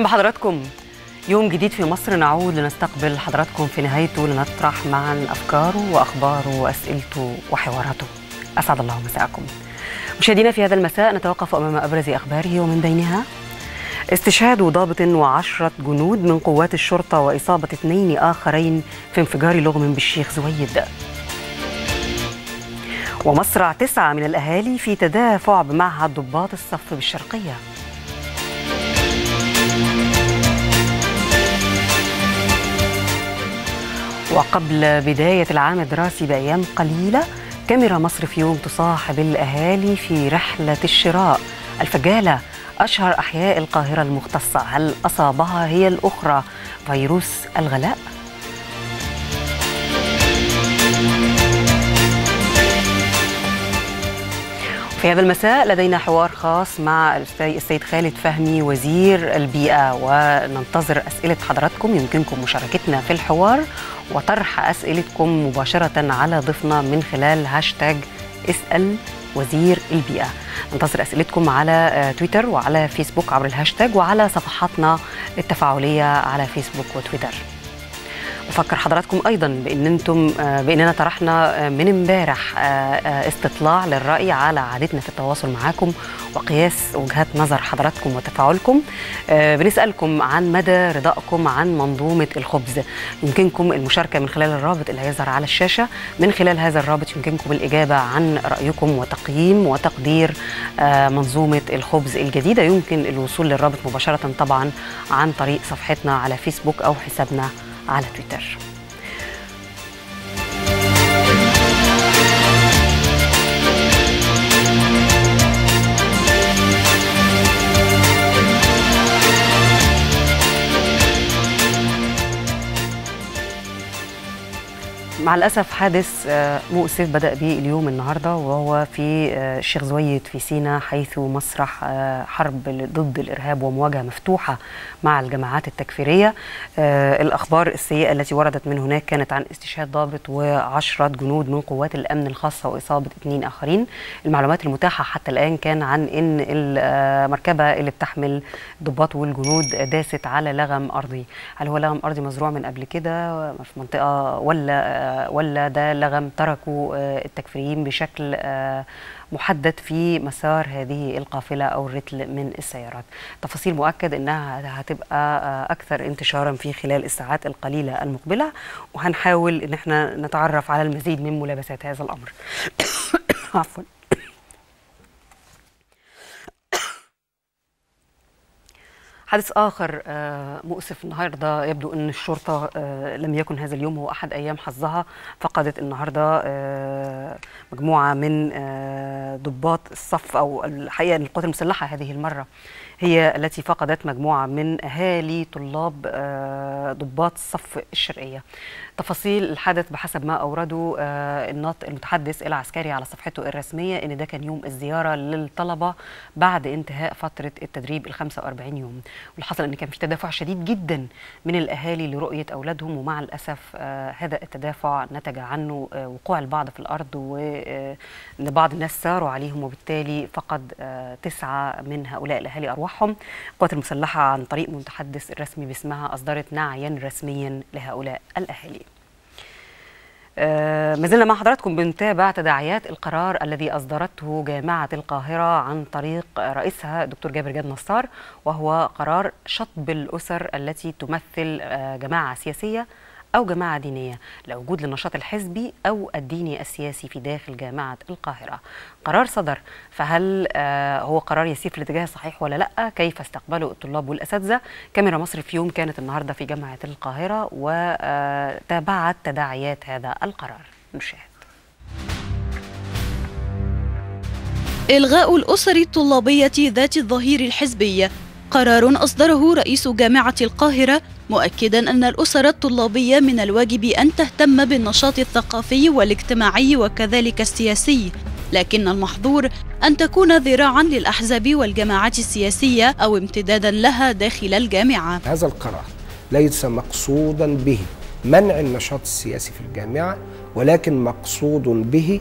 بحضراتكم يوم جديد في مصر نعود لنستقبل حضراتكم في نهايته لنطرح معا أفكاره وأخباره وأسئلته وحواراته أسعد الله مساءكم مشاهدينا في هذا المساء نتوقف أمام أبرز أخباره ومن بينها استشهاد ضابط وعشرة جنود من قوات الشرطة وإصابة اثنين آخرين في انفجار لغم بالشيخ زويد ومصرع تسعة من الأهالي في تدافع بمعهد ضباط الصف بالشرقية وقبل بداية العام الدراسي بأيام قليلة كاميرا مصر في يوم تصاحب الأهالي في رحلة الشراء الفجالة أشهر أحياء القاهرة المختصة هل أصابها هي الأخرى فيروس الغلاء؟ في هذا المساء لدينا حوار خاص مع السيد خالد فهمي وزير البيئة وننتظر أسئلة حضراتكم يمكنكم مشاركتنا في الحوار وطرح أسئلتكم مباشرة على ضيفنا من خلال هاشتاج اسأل وزير البيئة ننتظر أسئلتكم على تويتر وعلى فيسبوك عبر الهاشتاج وعلى صفحاتنا التفاعلية على فيسبوك وتويتر بفكر حضراتكم ايضا بان انتم باننا طرحنا من امبارح استطلاع للراي على عادتنا في التواصل معاكم وقياس وجهات نظر حضراتكم وتفاعلكم بنسالكم عن مدى رضائكم عن منظومه الخبز يمكنكم المشاركه من خلال الرابط اللي هيظهر على الشاشه من خلال هذا الرابط يمكنكم الاجابه عن رايكم وتقييم وتقدير منظومه الخبز الجديده يمكن الوصول للرابط مباشره طبعا عن طريق صفحتنا على فيسبوك او حسابنا على تويتر مع الأسف حادث مؤسف بدأ به اليوم النهاردة وهو في الشيخ زويد في سينا حيث مسرح حرب ضد الإرهاب ومواجهة مفتوحة مع الجماعات التكفيرية الأخبار السيئة التي وردت من هناك كانت عن استشهاد ضابط وعشرة جنود من قوات الأمن الخاصة وإصابة اثنين آخرين المعلومات المتاحة حتى الآن كان عن أن المركبة اللي بتحمل الضباط والجنود داست على لغم أرضي هل هو لغم أرضي مزروع من قبل كده في منطقة ولا ولا ده لغم تركوا التكفيريين بشكل محدد في مسار هذه القافلة أو الرتل من السيارات تفاصيل مؤكد أنها هتبقى أكثر انتشارا في خلال الساعات القليلة المقبلة وهنحاول أن احنا نتعرف على المزيد من ملابسات هذا الأمر عفوا حادث آخر مؤسف النهاردة يبدو أن الشرطة لم يكن هذا اليوم هو أحد أيام حظها فقدت النهاردة مجموعة من ضباط الصف أو الحقيقة القوات المسلحة هذه المرة هي التي فقدت مجموعة من أهالي طلاب ضباط الصف الشرقية تفاصيل الحدث بحسب ما أورده الناطق المتحدث إلى عسكري على صفحته الرسمية إن ده كان يوم الزيارة للطلبة بعد انتهاء فترة التدريب ال 45 يوم واللي حصل إن كان في تدافع شديد جدا من الأهالي لرؤية أولادهم ومع الأسف هذا التدافع نتج عنه وقوع البعض في الأرض وإن بعض الناس ساروا عليهم وبالتالي فقد تسعة من هؤلاء الأهالي أرواحهم القوات المسلحة عن طريق متحدث الرسمي باسمها أصدرت نعيا رسميا لهؤلاء الأهالي آه ما زلنا مع حضراتكم بنتابع تداعيات القرار الذي أصدرته جامعة القاهرة عن طريق رئيسها الدكتور جابر جاد نصار وهو قرار شطب الأسر التي تمثل آه جماعة سياسية أو جماعة دينية لوجود للنشاط الحزبي أو الديني السياسي في داخل جامعة القاهرة قرار صدر فهل آه هو قرار يسير في الاتجاه الصحيح ولا لا كيف استقبله الطلاب والأساتذة كاميرا مصر في يوم كانت النهاردة في جامعة القاهرة وتابعت تداعيات هذا القرار نشاهد إلغاء الأسر الطلابية ذات الظهير الحزبي قرار أصدره رئيس جامعة القاهرة مؤكدا أن الأسر الطلابية من الواجب أن تهتم بالنشاط الثقافي والاجتماعي وكذلك السياسي لكن المحظور أن تكون ذراعا للأحزاب والجماعات السياسية أو امتدادا لها داخل الجامعة هذا القرار ليس مقصودا به منع النشاط السياسي في الجامعة ولكن مقصود به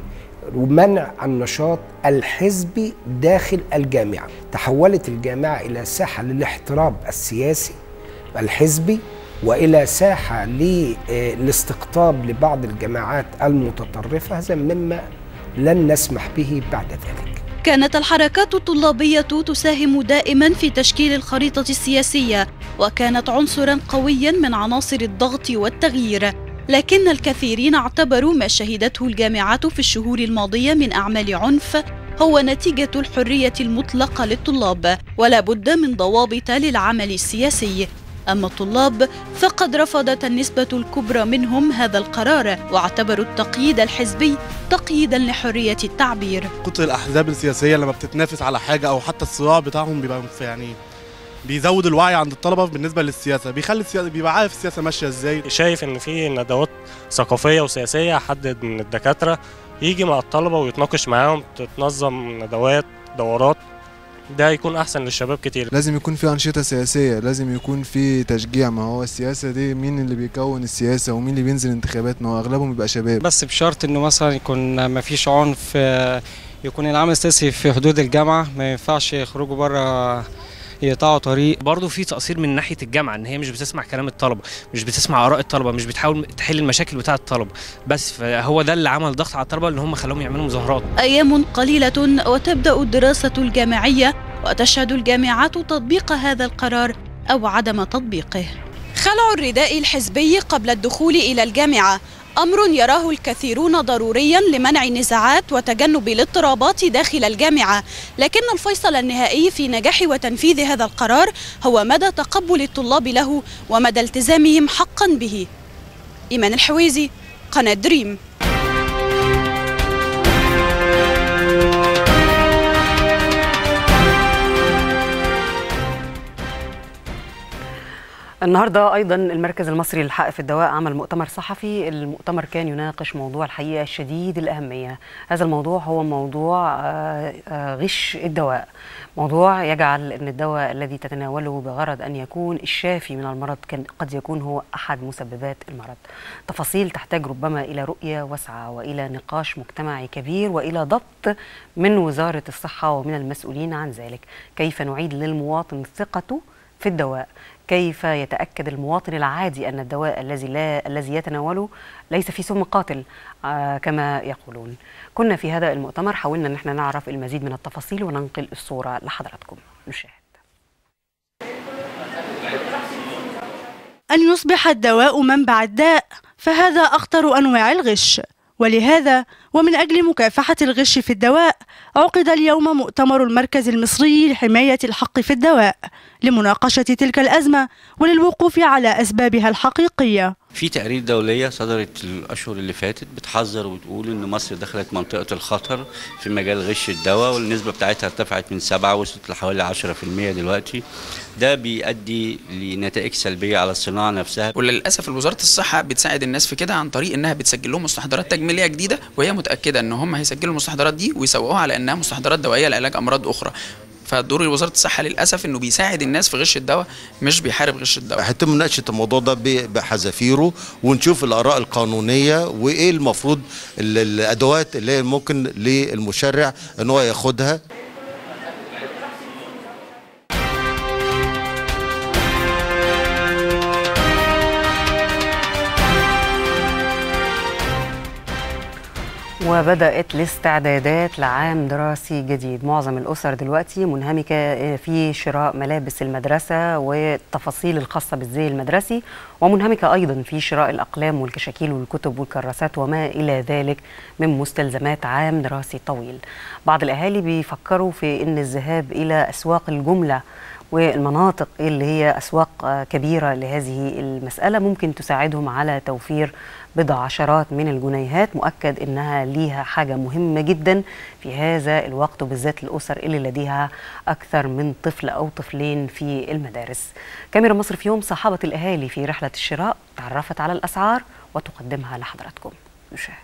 ومنع النشاط الحزبي داخل الجامعة تحولت الجامعة إلى ساحة للاحتراب السياسي الحزبي والى ساحه للاستقطاب لبعض الجماعات المتطرفه هذا مما لن نسمح به بعد ذلك. كانت الحركات الطلابيه تساهم دائما في تشكيل الخريطه السياسيه وكانت عنصرا قويا من عناصر الضغط والتغيير لكن الكثيرين اعتبروا ما شهدته الجامعات في الشهور الماضيه من اعمال عنف هو نتيجه الحريه المطلقه للطلاب ولا بد من ضوابط للعمل السياسي أما الطلاب فقد رفضت النسبة الكبرى منهم هذا القرار واعتبروا التقييد الحزبي تقييدا لحرية التعبير كتر الأحزاب السياسية لما بتتنافس على حاجة أو حتى الصراع بتاعهم بيبقى يعني بيزود الوعي عند الطلبه بالنسبه للسياسه بيخلي السياسه بيبقى عارف السياسه ماشيه ازاي شايف ان في ندوات ثقافيه وسياسيه حد من الدكاتره يجي مع الطلبه ويتناقش معاهم تتنظم ندوات دورات ده يكون احسن للشباب كتير لازم يكون في انشطه سياسيه لازم يكون في تشجيع ما هو السياسه دي مين اللي بيكون السياسه ومين اللي بينزل انتخابات ما هو اغلبهم بيبقى شباب بس بشرط انه مثلا يكون ما فيش عنف يكون العمل السياسي في حدود الجامعه ما ينفعش يخرجوا بره يقطعوا طريق برضه في تقصير من ناحيه الجامعه ان هي مش بتسمع كلام الطلبه مش بتسمع اراء الطلبه مش بتحاول تحل المشاكل بتاعه الطلبه بس فهو ده اللي عمل ضغط على الطلبه ان هم خلاهم يعملوا مظاهرات ايام قليله وتبدا الدراسه الجامعيه وتشهد الجامعات تطبيق هذا القرار او عدم تطبيقه خلع الرداء الحزبي قبل الدخول الى الجامعه امر يراه الكثيرون ضروريا لمنع النزاعات وتجنب الاضطرابات داخل الجامعه لكن الفيصل النهائي في نجاح وتنفيذ هذا القرار هو مدى تقبل الطلاب له ومدى التزامهم حقا به ايمان الحويزي قناه دريم النهارده ايضا المركز المصري للحق في الدواء عمل مؤتمر صحفي المؤتمر كان يناقش موضوع الحقيقه شديد الاهميه هذا الموضوع هو موضوع غش الدواء موضوع يجعل ان الدواء الذي تتناوله بغرض ان يكون الشافي من المرض كان قد يكون هو احد مسببات المرض تفاصيل تحتاج ربما الى رؤيه واسعه والى نقاش مجتمعي كبير والى ضبط من وزاره الصحه ومن المسؤولين عن ذلك كيف نعيد للمواطن ثقته في الدواء كيف يتاكد المواطن العادي ان الدواء الذي لا الذي يتناوله ليس فيه سم قاتل آه كما يقولون كنا في هذا المؤتمر حاولنا ان احنا نعرف المزيد من التفاصيل وننقل الصوره لحضراتكم نشاهد أن يصبح الدواء منبع الداء فهذا أخطر أنواع الغش ولهذا ومن أجل مكافحة الغش في الدواء عقد اليوم مؤتمر المركز المصري لحماية الحق في الدواء لمناقشة تلك الأزمة وللوقوف على أسبابها الحقيقية في تقارير دولية صدرت الأشهر اللي فاتت بتحذر وتقول إن مصر دخلت منطقة الخطر في مجال غش الدواء والنسبة بتاعتها ارتفعت من 7 وصلت لحوالي 10% دلوقتي ده بيؤدي لنتائج سلبية على الصناعة نفسها وللأسف وزارة الصحة بتساعد الناس في كده عن طريق إنها بتسجل لهم مستحضرات تجميلية جديدة وهي متأكدة إن هم هيسجلوا المستحضرات دي ويسوقوها على إنها مستحضرات دوائية لعلاج أمراض أخرى فدور وزاره الصحه للاسف انه بيساعد الناس في غش الدواء مش بيحارب غش الدواء هيتم مناقشه الموضوع ده بحذافيره ونشوف الاراء القانونيه وايه المفروض الادوات اللي ممكن للمشرع ان هو ياخدها وبدأت الاستعدادات لعام دراسي جديد معظم الأسر دلوقتي منهمكة في شراء ملابس المدرسة والتفاصيل الخاصة بالزي المدرسي ومنهمكة أيضا في شراء الأقلام والكشاكيل والكتب والكراسات وما إلى ذلك من مستلزمات عام دراسي طويل بعض الأهالي بيفكروا في أن الذهاب إلى أسواق الجملة والمناطق اللي هي أسواق كبيرة لهذه المسألة ممكن تساعدهم على توفير بضع عشرات من الجنيهات مؤكد انها ليها حاجه مهمه جدا في هذا الوقت وبالذات الاسر اللي لديها اكثر من طفل او طفلين في المدارس. كاميرا مصر في يوم صاحبت الاهالي في رحله الشراء تعرفت على الاسعار وتقدمها لحضراتكم. نشاهد.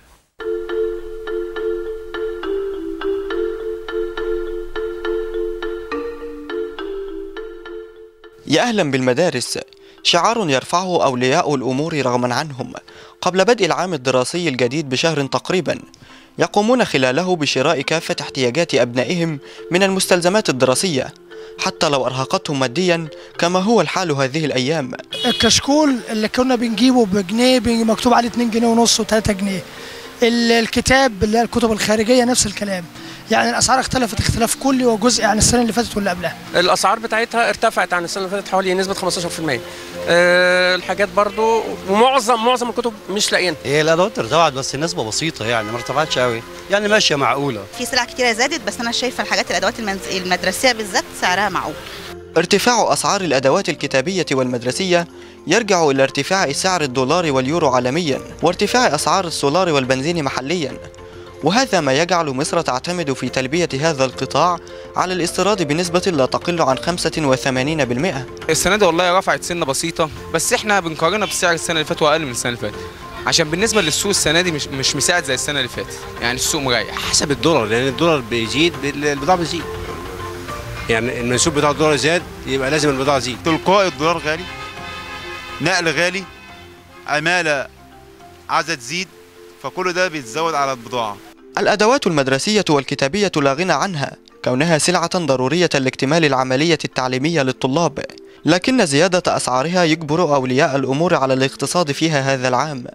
يا اهلا بالمدارس شعار يرفعه أولياء الأمور رغما عنهم قبل بدء العام الدراسي الجديد بشهر تقريبا يقومون خلاله بشراء كافة احتياجات أبنائهم من المستلزمات الدراسية حتى لو أرهقتهم ماديا كما هو الحال هذه الأيام الكشكول اللي كنا بنجيبه بجنيه بيجي مكتوب عليه 2 جنيه ونص و3 جنيه ال- الكتاب اللي هي الكتب الخارجيه نفس الكلام يعني الاسعار اختلفت اختلاف كلي وجزء عن السنه اللي فاتت واللي قبلها الاسعار بتاعتها ارتفعت عن السنه اللي فاتت حوالي نسبه 15% أه الحاجات برضو ومعظم معظم الكتب مش لاقيين هي الادوات ارتفعت بس نسبه بسيطه يعني ما ارتفعتش قوي يعني ماشيه معقوله في سلع كتيرة زادت بس أنا شايفة الحاجات الأدوات المنز- المدرسية بالذات سعرها معقول ارتفاع أسعار الأدوات الكتابية والمدرسية يرجع إلى ارتفاع سعر الدولار واليورو عالميا وارتفاع أسعار السولار والبنزين محليا وهذا ما يجعل مصر تعتمد في تلبية هذا القطاع على الاستيراد بنسبة لا تقل عن 85% السنه دي والله رفعت سنه بسيطه بس احنا بنقارنها بسعر السنه اللي فاتت واقل من السنه اللي فاتت عشان بالنسبه للسوق السنه دي مش مش مساعد زي السنه اللي فاتت يعني السوق مريح حسب الدولار لان الدولار بيزيد البضاعه بتزيد يعني المنسوب بتاع الدولار زاد يبقى لازم البضاعه تزيد تلقائي الدولار غالي نقل غالي عماله عايزه تزيد فكل ده بيتزود على البضاعه الأدوات المدرسية والكتابية لا غنى عنها كونها سلعة ضرورية لاكتمال العملية التعليمية للطلاب لكن زيادة أسعارها يجبر أولياء الأمور على الاقتصاد فيها هذا العام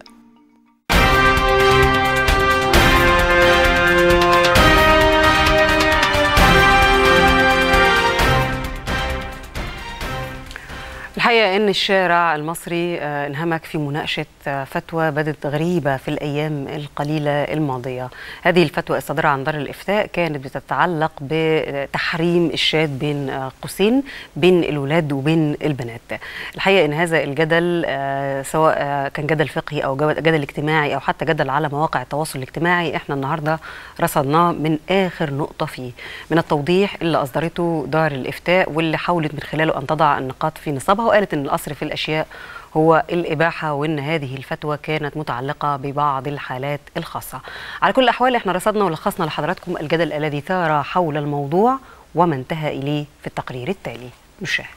الحقيقة أن الشارع المصري آه، انهمك في مناقشة آه، فتوى بدت غريبة في الأيام القليلة الماضية هذه الفتوى الصادرة عن دار الإفتاء كانت بتتعلق بتحريم الشاد بين آه، قوسين بين الولاد وبين البنات الحقيقة أن هذا الجدل آه، سواء آه، كان جدل فقهي أو جدل جدل اجتماعي أو حتى جدل على مواقع التواصل الاجتماعي احنا النهاردة رصدناه من آخر نقطة فيه من التوضيح اللي أصدرته دار الإفتاء واللي حاولت من خلاله أن تضع النقاط في نصابها وقالت أن الأصل في الأشياء هو الإباحة وأن هذه الفتوى كانت متعلقة ببعض الحالات الخاصة على كل الأحوال احنا رصدنا ولخصنا لحضراتكم الجدل الذي ثار حول الموضوع وما انتهى إليه في التقرير التالي نشاهد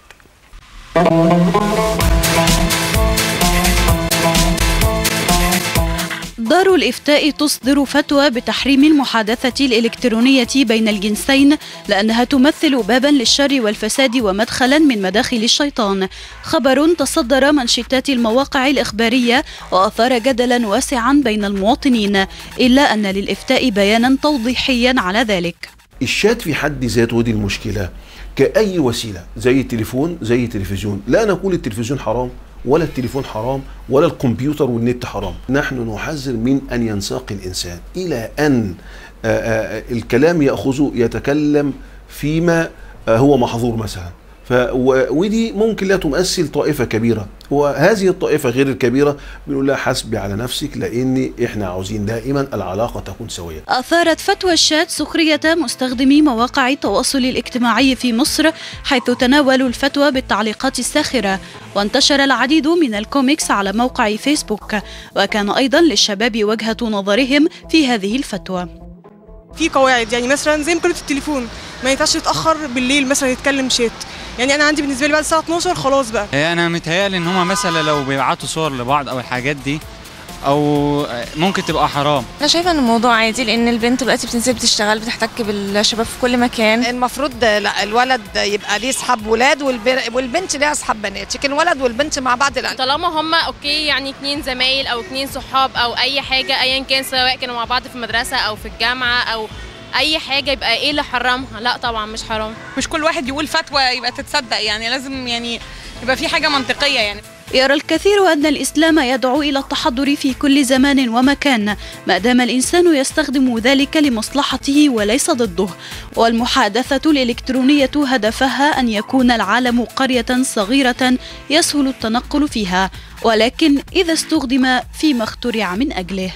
دار الإفتاء تصدر فتوى بتحريم المحادثة الإلكترونية بين الجنسين لأنها تمثل بابا للشر والفساد ومدخلا من مداخل الشيطان خبر تصدر منشطات المواقع الإخبارية وأثار جدلا واسعا بين المواطنين إلا أن للإفتاء بيانا توضيحيا على ذلك الشات في حد ذاته دي المشكلة كأي وسيلة زي التليفون زي التلفزيون لا نقول التلفزيون حرام ولا التليفون حرام ولا الكمبيوتر والنت حرام نحن نحذر من أن ينساق الإنسان إلى أن آه، آه، الكلام يأخذه يتكلم فيما آه، هو محظور مثلا ف و- ودي ممكن لا تمثل طائفة كبيرة وهذه الطائفة غير الكبيرة بنقول لها حسبي على نفسك لأن إحنا عاوزين دائما العلاقة تكون سوية أثارت فتوى الشات سخرية مستخدمي مواقع التواصل الاجتماعي في مصر حيث تناولوا الفتوى بالتعليقات الساخرة وانتشر العديد من الكوميكس على موقع فيسبوك وكان أيضا للشباب وجهة نظرهم في هذه الفتوى في قواعد يعني مثلا زي مكالمه التليفون ما ينفعش يتاخر بالليل مثلا يتكلم شات يعني انا عندي بالنسبه لي بعد الساعه 12 خلاص بقى هي انا متهيألي ان هما مثلا لو بيبعتوا صور لبعض او الحاجات دي او ممكن تبقى حرام انا شايفه ان الموضوع عادي لان البنت دلوقتي بتنزل بتشتغل بتحتك بالشباب في كل مكان المفروض لا الولد يبقى ليه اصحاب ولاد والب- والبنت ليها اصحاب بنات لكن الولد والبنت مع بعض لا طالما هم اوكي يعني اتنين زمايل او اتنين صحاب او اي حاجه ايا كان سواء كانوا مع بعض في المدرسه او في الجامعه او اي حاجه يبقى ايه اللي حرمها لا طبعا مش حرام مش كل واحد يقول فتوى يبقى تتصدق يعني لازم يعني يبقى في حاجه منطقيه يعني يرى الكثير أن الإسلام يدعو إلى التحضر في كل زمان ومكان ما دام الإنسان يستخدم ذلك لمصلحته وليس ضده والمحادثة الإلكترونية هدفها أن يكون العالم قرية صغيرة يسهل التنقل فيها ولكن إذا استخدم فيما اخترع من أجله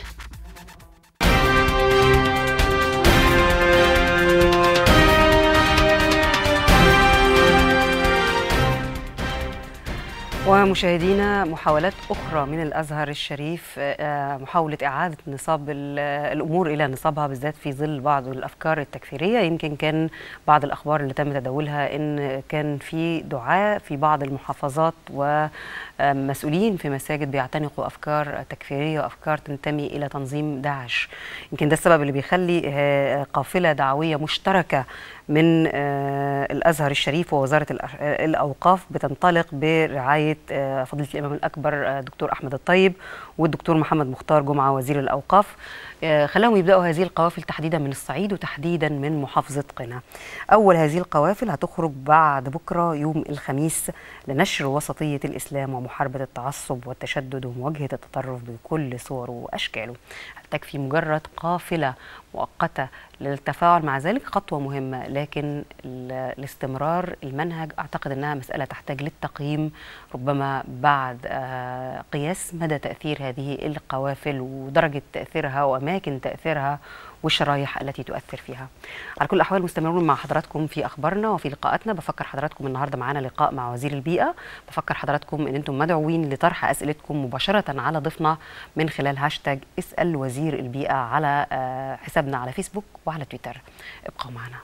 ومشاهدينا محاولات أخرى من الأزهر الشريف آه، محاولة إعادة نصاب ال- الأمور إلى نصابها بالذات في ظل بعض الأفكار التكفيرية يمكن كان بعض الأخبار اللي تم تداولها إن كان في دعاء في بعض المحافظات ومسؤولين في مساجد بيعتنقوا أفكار تكفيرية وأفكار تنتمي إلى تنظيم داعش يمكن ده السبب اللي بيخلي آه، قافلة دعوية مشتركة من آه، الازهر الشريف ووزاره الأ- آه، الاوقاف بتنطلق برعايه آه، فضيله الامام الاكبر آه، دكتور احمد الطيب والدكتور محمد مختار جمعه وزير الاوقاف آه، خلاهم يبداوا هذه القوافل تحديدا من الصعيد وتحديدا من محافظه قنا. اول هذه القوافل هتخرج بعد بكره يوم الخميس لنشر وسطيه الاسلام ومحاربه التعصب والتشدد ومواجهه التطرف بكل صوره واشكاله. تكفي مجرد قافله مؤقته للتفاعل مع ذلك خطوه مهمه لكن ال- الاستمرار المنهج اعتقد انها مساله تحتاج للتقييم ربما بعد آه، قياس مدى تاثير هذه القوافل ودرجه تاثيرها واماكن تاثيرها والشرايح التي تؤثر فيها. على كل الاحوال مستمرون مع حضراتكم في اخبارنا وفي لقاءاتنا بفكر حضراتكم النهارده معانا لقاء مع وزير البيئه بفكر حضراتكم ان انتم مدعوين لطرح اسئلتكم مباشره على ضيفنا من خلال هاشتاج اسال وزير البيئه على آه، حسابنا على فيسبوك وعلى تويتر ابقوا معنا.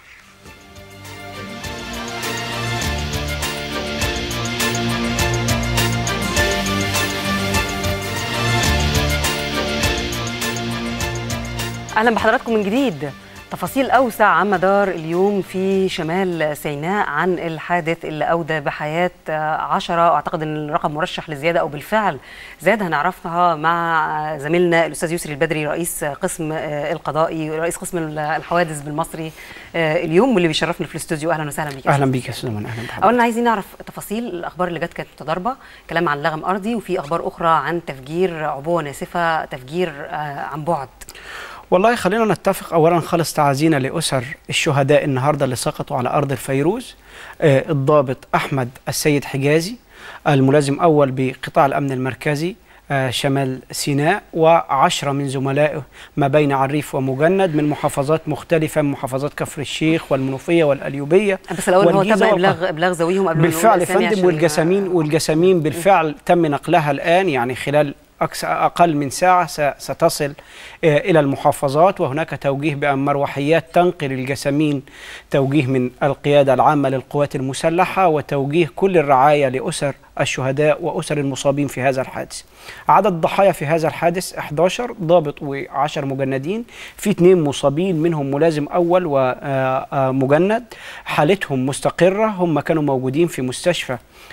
اهلا بحضراتكم من جديد تفاصيل اوسع عن مدار اليوم في شمال سيناء عن الحادث اللي اودى بحياه آه، عشرة واعتقد ان الرقم مرشح لزياده او بالفعل زاد هنعرفها مع زميلنا الاستاذ يسري البدري رئيس قسم آه، القضائي رئيس قسم الحوادث بالمصري آه، اليوم واللي بيشرفنا في الاستوديو اهلا وسهلا بيك يا اهلا بيك يا استاذ اهلا بحضرتك اولا عايزين نعرف تفاصيل الاخبار اللي جت كانت متضاربه كلام عن لغم ارضي وفي اخبار اخرى عن تفجير عبوه ناسفه تفجير آه، عن بعد والله خلينا نتفق اولا خالص تعازينا لاسر الشهداء النهارده اللي سقطوا على ارض الفيروز آه، الضابط احمد السيد حجازي الملازم اول بقطاع الامن المركزي آه، شمال سيناء وعشرة من زملائه ما بين عريف ومجند من محافظات مختلفة من محافظات كفر الشيخ والمنوفية والأليوبية بس الاول هو والجيزة تم والقاهرة. ابلاغ ابلاغ ذويهم قبل ما نقول بالفعل يا الأسامي فندم عشان- والجسامين والجسامين بالفعل تم نقلها الآن يعني خلال أكس- أقل من ساعة س- ستصل آه، إلى المحافظات وهناك توجيه بأن مروحيات تنقل الجسامين توجيه من القيادة العامة للقوات المسلحة وتوجيه كل الرعاية لأسر الشهداء وأسر المصابين في هذا الحادث عدد الضحايا في هذا الحادث 11 ضابط و10 مجندين في اثنين مصابين منهم ملازم أول ومجند حالتهم مستقرة هم كانوا موجودين في مستشفى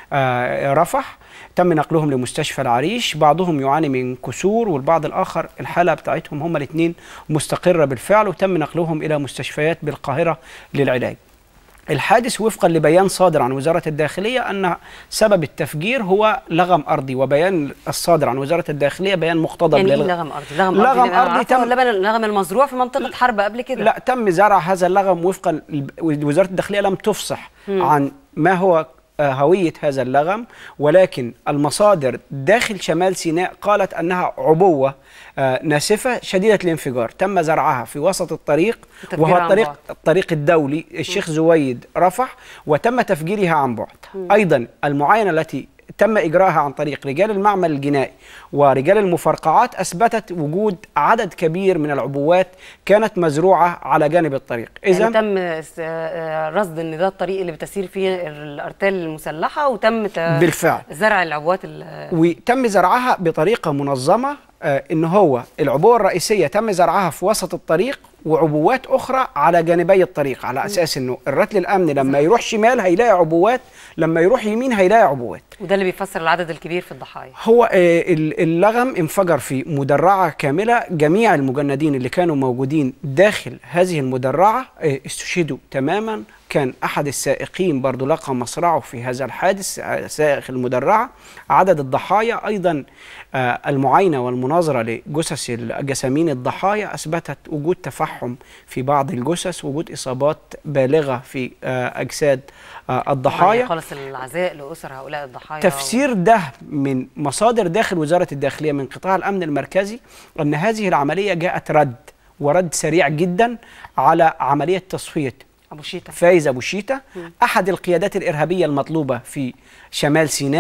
آه، رفح تم نقلهم لمستشفى العريش بعضهم يعاني من كسور والبعض الآخر الحالة بتاعتهم هم الاثنين مستقرة بالفعل وتم نقلهم إلى مستشفيات بالقاهرة للعلاج الحادث وفقا لبيان صادر عن وزارة الداخلية أن سبب التفجير هو لغم أرضي وبيان الصادر عن وزارة الداخلية بيان مقتضب يعني ايه للغ- لغم ارضي لغم, لغم ارضي, أرضي تم تم- اللبن اللغم المزروع في منطقه حرب قبل كده لا تم زرع هذا اللغم وفقا ل- وزارة الداخلية لم تفصح مم. عن ما هو آه، هوية هذا اللغم ولكن المصادر داخل شمال سيناء قالت أنها عبوة آه، ناسفة شديدة الانفجار تم زرعها في وسط الطريق وتفجيرها وهو عن الطريق بعد. الطريق الدولي الشيخ زويد رفح وتم تفجيرها عن بعد مم. أيضا المعاينة التي تم إجراءها عن طريق رجال المعمل الجنائي ورجال المفرقعات أثبتت وجود عدد كبير من العبوات كانت مزروعة على جانب الطريق إذا إذا تم س- آه، رصد ان ده الطريق اللي بتسير فيه الارتال المسلحه وتم ت- بالفعل. زرع العبوات ال- وتم زرعها بطريقة منظمة آه، إن هو العبوة الرئيسية تم زرعها في وسط الطريق وعبوات أخرى على جانبي الطريق على أساس إنه الرتل الأمني لما يروح شمال هيلاقي عبوات لما يروح يمين هيلاقي عبوات وده اللي بيفسر العدد الكبير في الضحايا هو آه، ال- اللغم انفجر في مدرعة كاملة جميع المجندين اللي كانوا موجودين داخل هذه المدرعة آه، استشهدوا تماما كان أحد السائقين برضو لقى مصرعه في هذا الحادث آه، سائق المدرعة عدد الضحايا أيضا آه، المعاينة والمناظرة لجثث الجسامين الضحايا أثبتت وجود تفحم في بعض الجثث وجود إصابات بالغة في آه، أجساد آه، الضحايا خالص العزاء لاسر هؤلاء الضحايا تفسير ده من مصادر داخل وزارة الداخلية من قطاع الأمن المركزي أن هذه العملية جاءت رد ورد سريع جدا على عملية تصفية ابو شيتا فايز أبو شيتا مم. أحد القيادات الإرهابية المطلوبة في شمال سيناء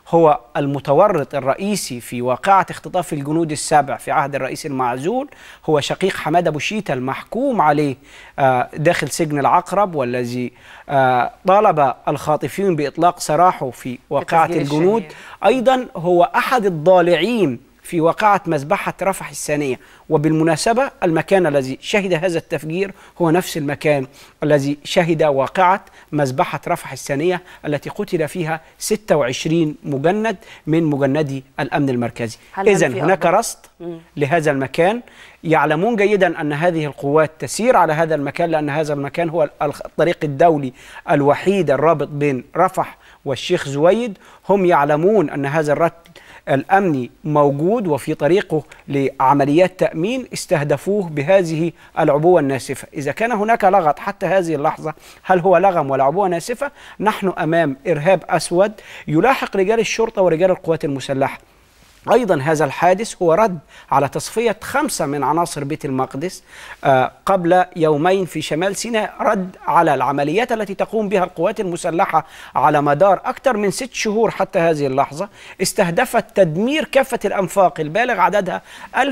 هو المتورط الرئيسي في واقعة اختطاف الجنود السبع في عهد الرئيس المعزول هو شقيق حماد أبو شيتة المحكوم عليه آه، داخل سجن العقرب والذي آه، طالب الخاطفين بإطلاق سراحه في واقعة بتسجيل الجنود أيضا هو أحد الضالعين في واقعة مذبحة رفح الثانية وبالمناسبة المكان الذي شهد هذا التفجير هو نفس المكان الذي شهد واقعة مذبحة رفح الثانية التي قتل فيها 26 مجند من مجندي الأمن المركزي هل هل إذا في هناك أخبار؟ رصد مم. لهذا المكان يعلمون جيدا أن هذه القوات تسير على هذا المكان لأن هذا المكان هو الخ- الطريق الدولي الوحيد الرابط بين رفح والشيخ زويد هم يعلمون أن هذا الرتل الأمني موجود وفي طريقه لعمليات تأمين استهدفوه بهذه العبوة الناسفة إذا كان هناك لغط حتى هذه اللحظة هل هو لغم ولا عبوة ناسفة نحن أمام إرهاب أسود يلاحق رجال الشرطة ورجال القوات المسلحة أيضا هذا الحادث هو رد على تصفية خمسة من عناصر بيت المقدس آه، قبل يومين في شمال سيناء رد على العمليات التي تقوم بها القوات المسلحة على مدار أكثر من ست شهور حتى هذه اللحظة استهدفت تدمير كافة الأنفاق البالغ عددها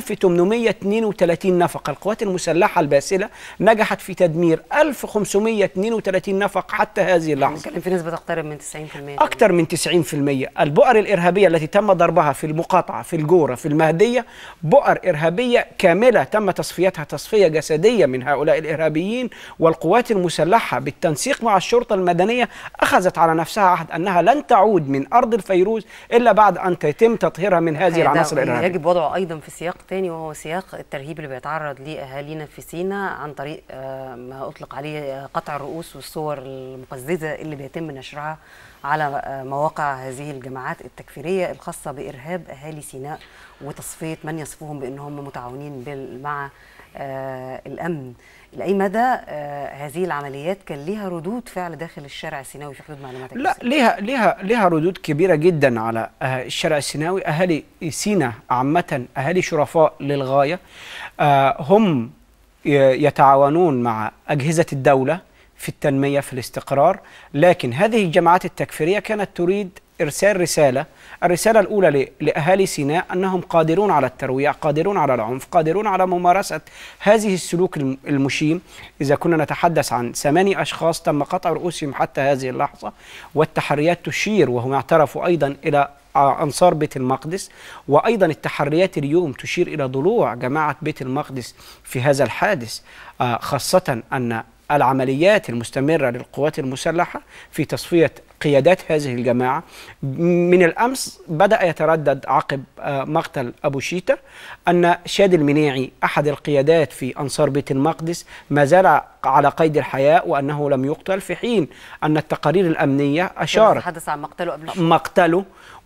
1832 نفق القوات المسلحة الباسلة نجحت في تدمير 1532 نفق حتى هذه اللحظة نتكلم في نسبة تقترب من 90% أكثر من 90% البؤر الإرهابية التي تم ضربها في المقاطعة في الجورة في المهدية بؤر إرهابية كاملة تم تصفيتها تصفية جسدية من هؤلاء الإرهابيين والقوات المسلحة بالتنسيق مع الشرطة المدنية أخذت على نفسها عهد أنها لن تعود من أرض الفيروز إلا بعد أن يتم تطهيرها من هذه الحقيقة العناصر ده الإرهابية يجب وضعه ايضا في سياق تاني وهو سياق الترهيب اللي بيتعرض ليه اهالينا في سيناء عن طريق آه، ما اطلق عليه آه، قطع الرؤوس والصور المقززه اللي بيتم نشرها على آه، مواقع هذه الجماعات التكفيريه الخاصه بارهاب اهالي سيناء وتصفيه من يصفهم بانهم متعاونين بال- مع آه، الامن لاي مدى آه، هذه العمليات كان ليها ردود فعل داخل الشارع السيناوي في حدود معلوماتك لا ليها ليها ليها ردود كبيره جدا على آه، الشارع السيناوي اهالي سينا عامه اهالي شرفاء للغايه آه، هم ي- يتعاونون مع اجهزه الدوله في التنميه في الاستقرار لكن هذه الجماعات التكفيريه كانت تريد ارسال رساله الرساله الاولى ل- لاهالي سيناء انهم قادرون على الترويع قادرون على العنف قادرون على ممارسه هذه السلوك الم- المشين اذا كنا نتحدث عن ثماني اشخاص تم قطع رؤوسهم حتى هذه اللحظه والتحريات تشير وهم اعترفوا ايضا الى أنصار بيت المقدس وأيضا التحريات اليوم تشير إلى ضلوع جماعة بيت المقدس في هذا الحادث آه، خاصة أن العمليات المستمرة للقوات المسلحة في تصفية قيادات هذه الجماعة من الأمس بدأ يتردد عقب آه، مقتل أبو شيتة أن شاد المنيعي أحد القيادات في أنصار بيت المقدس ما زال على قيد الحياة وأنه لم يقتل في حين أن التقارير الأمنية أشارت تحدث عن مقتله قبل شوية. مقتله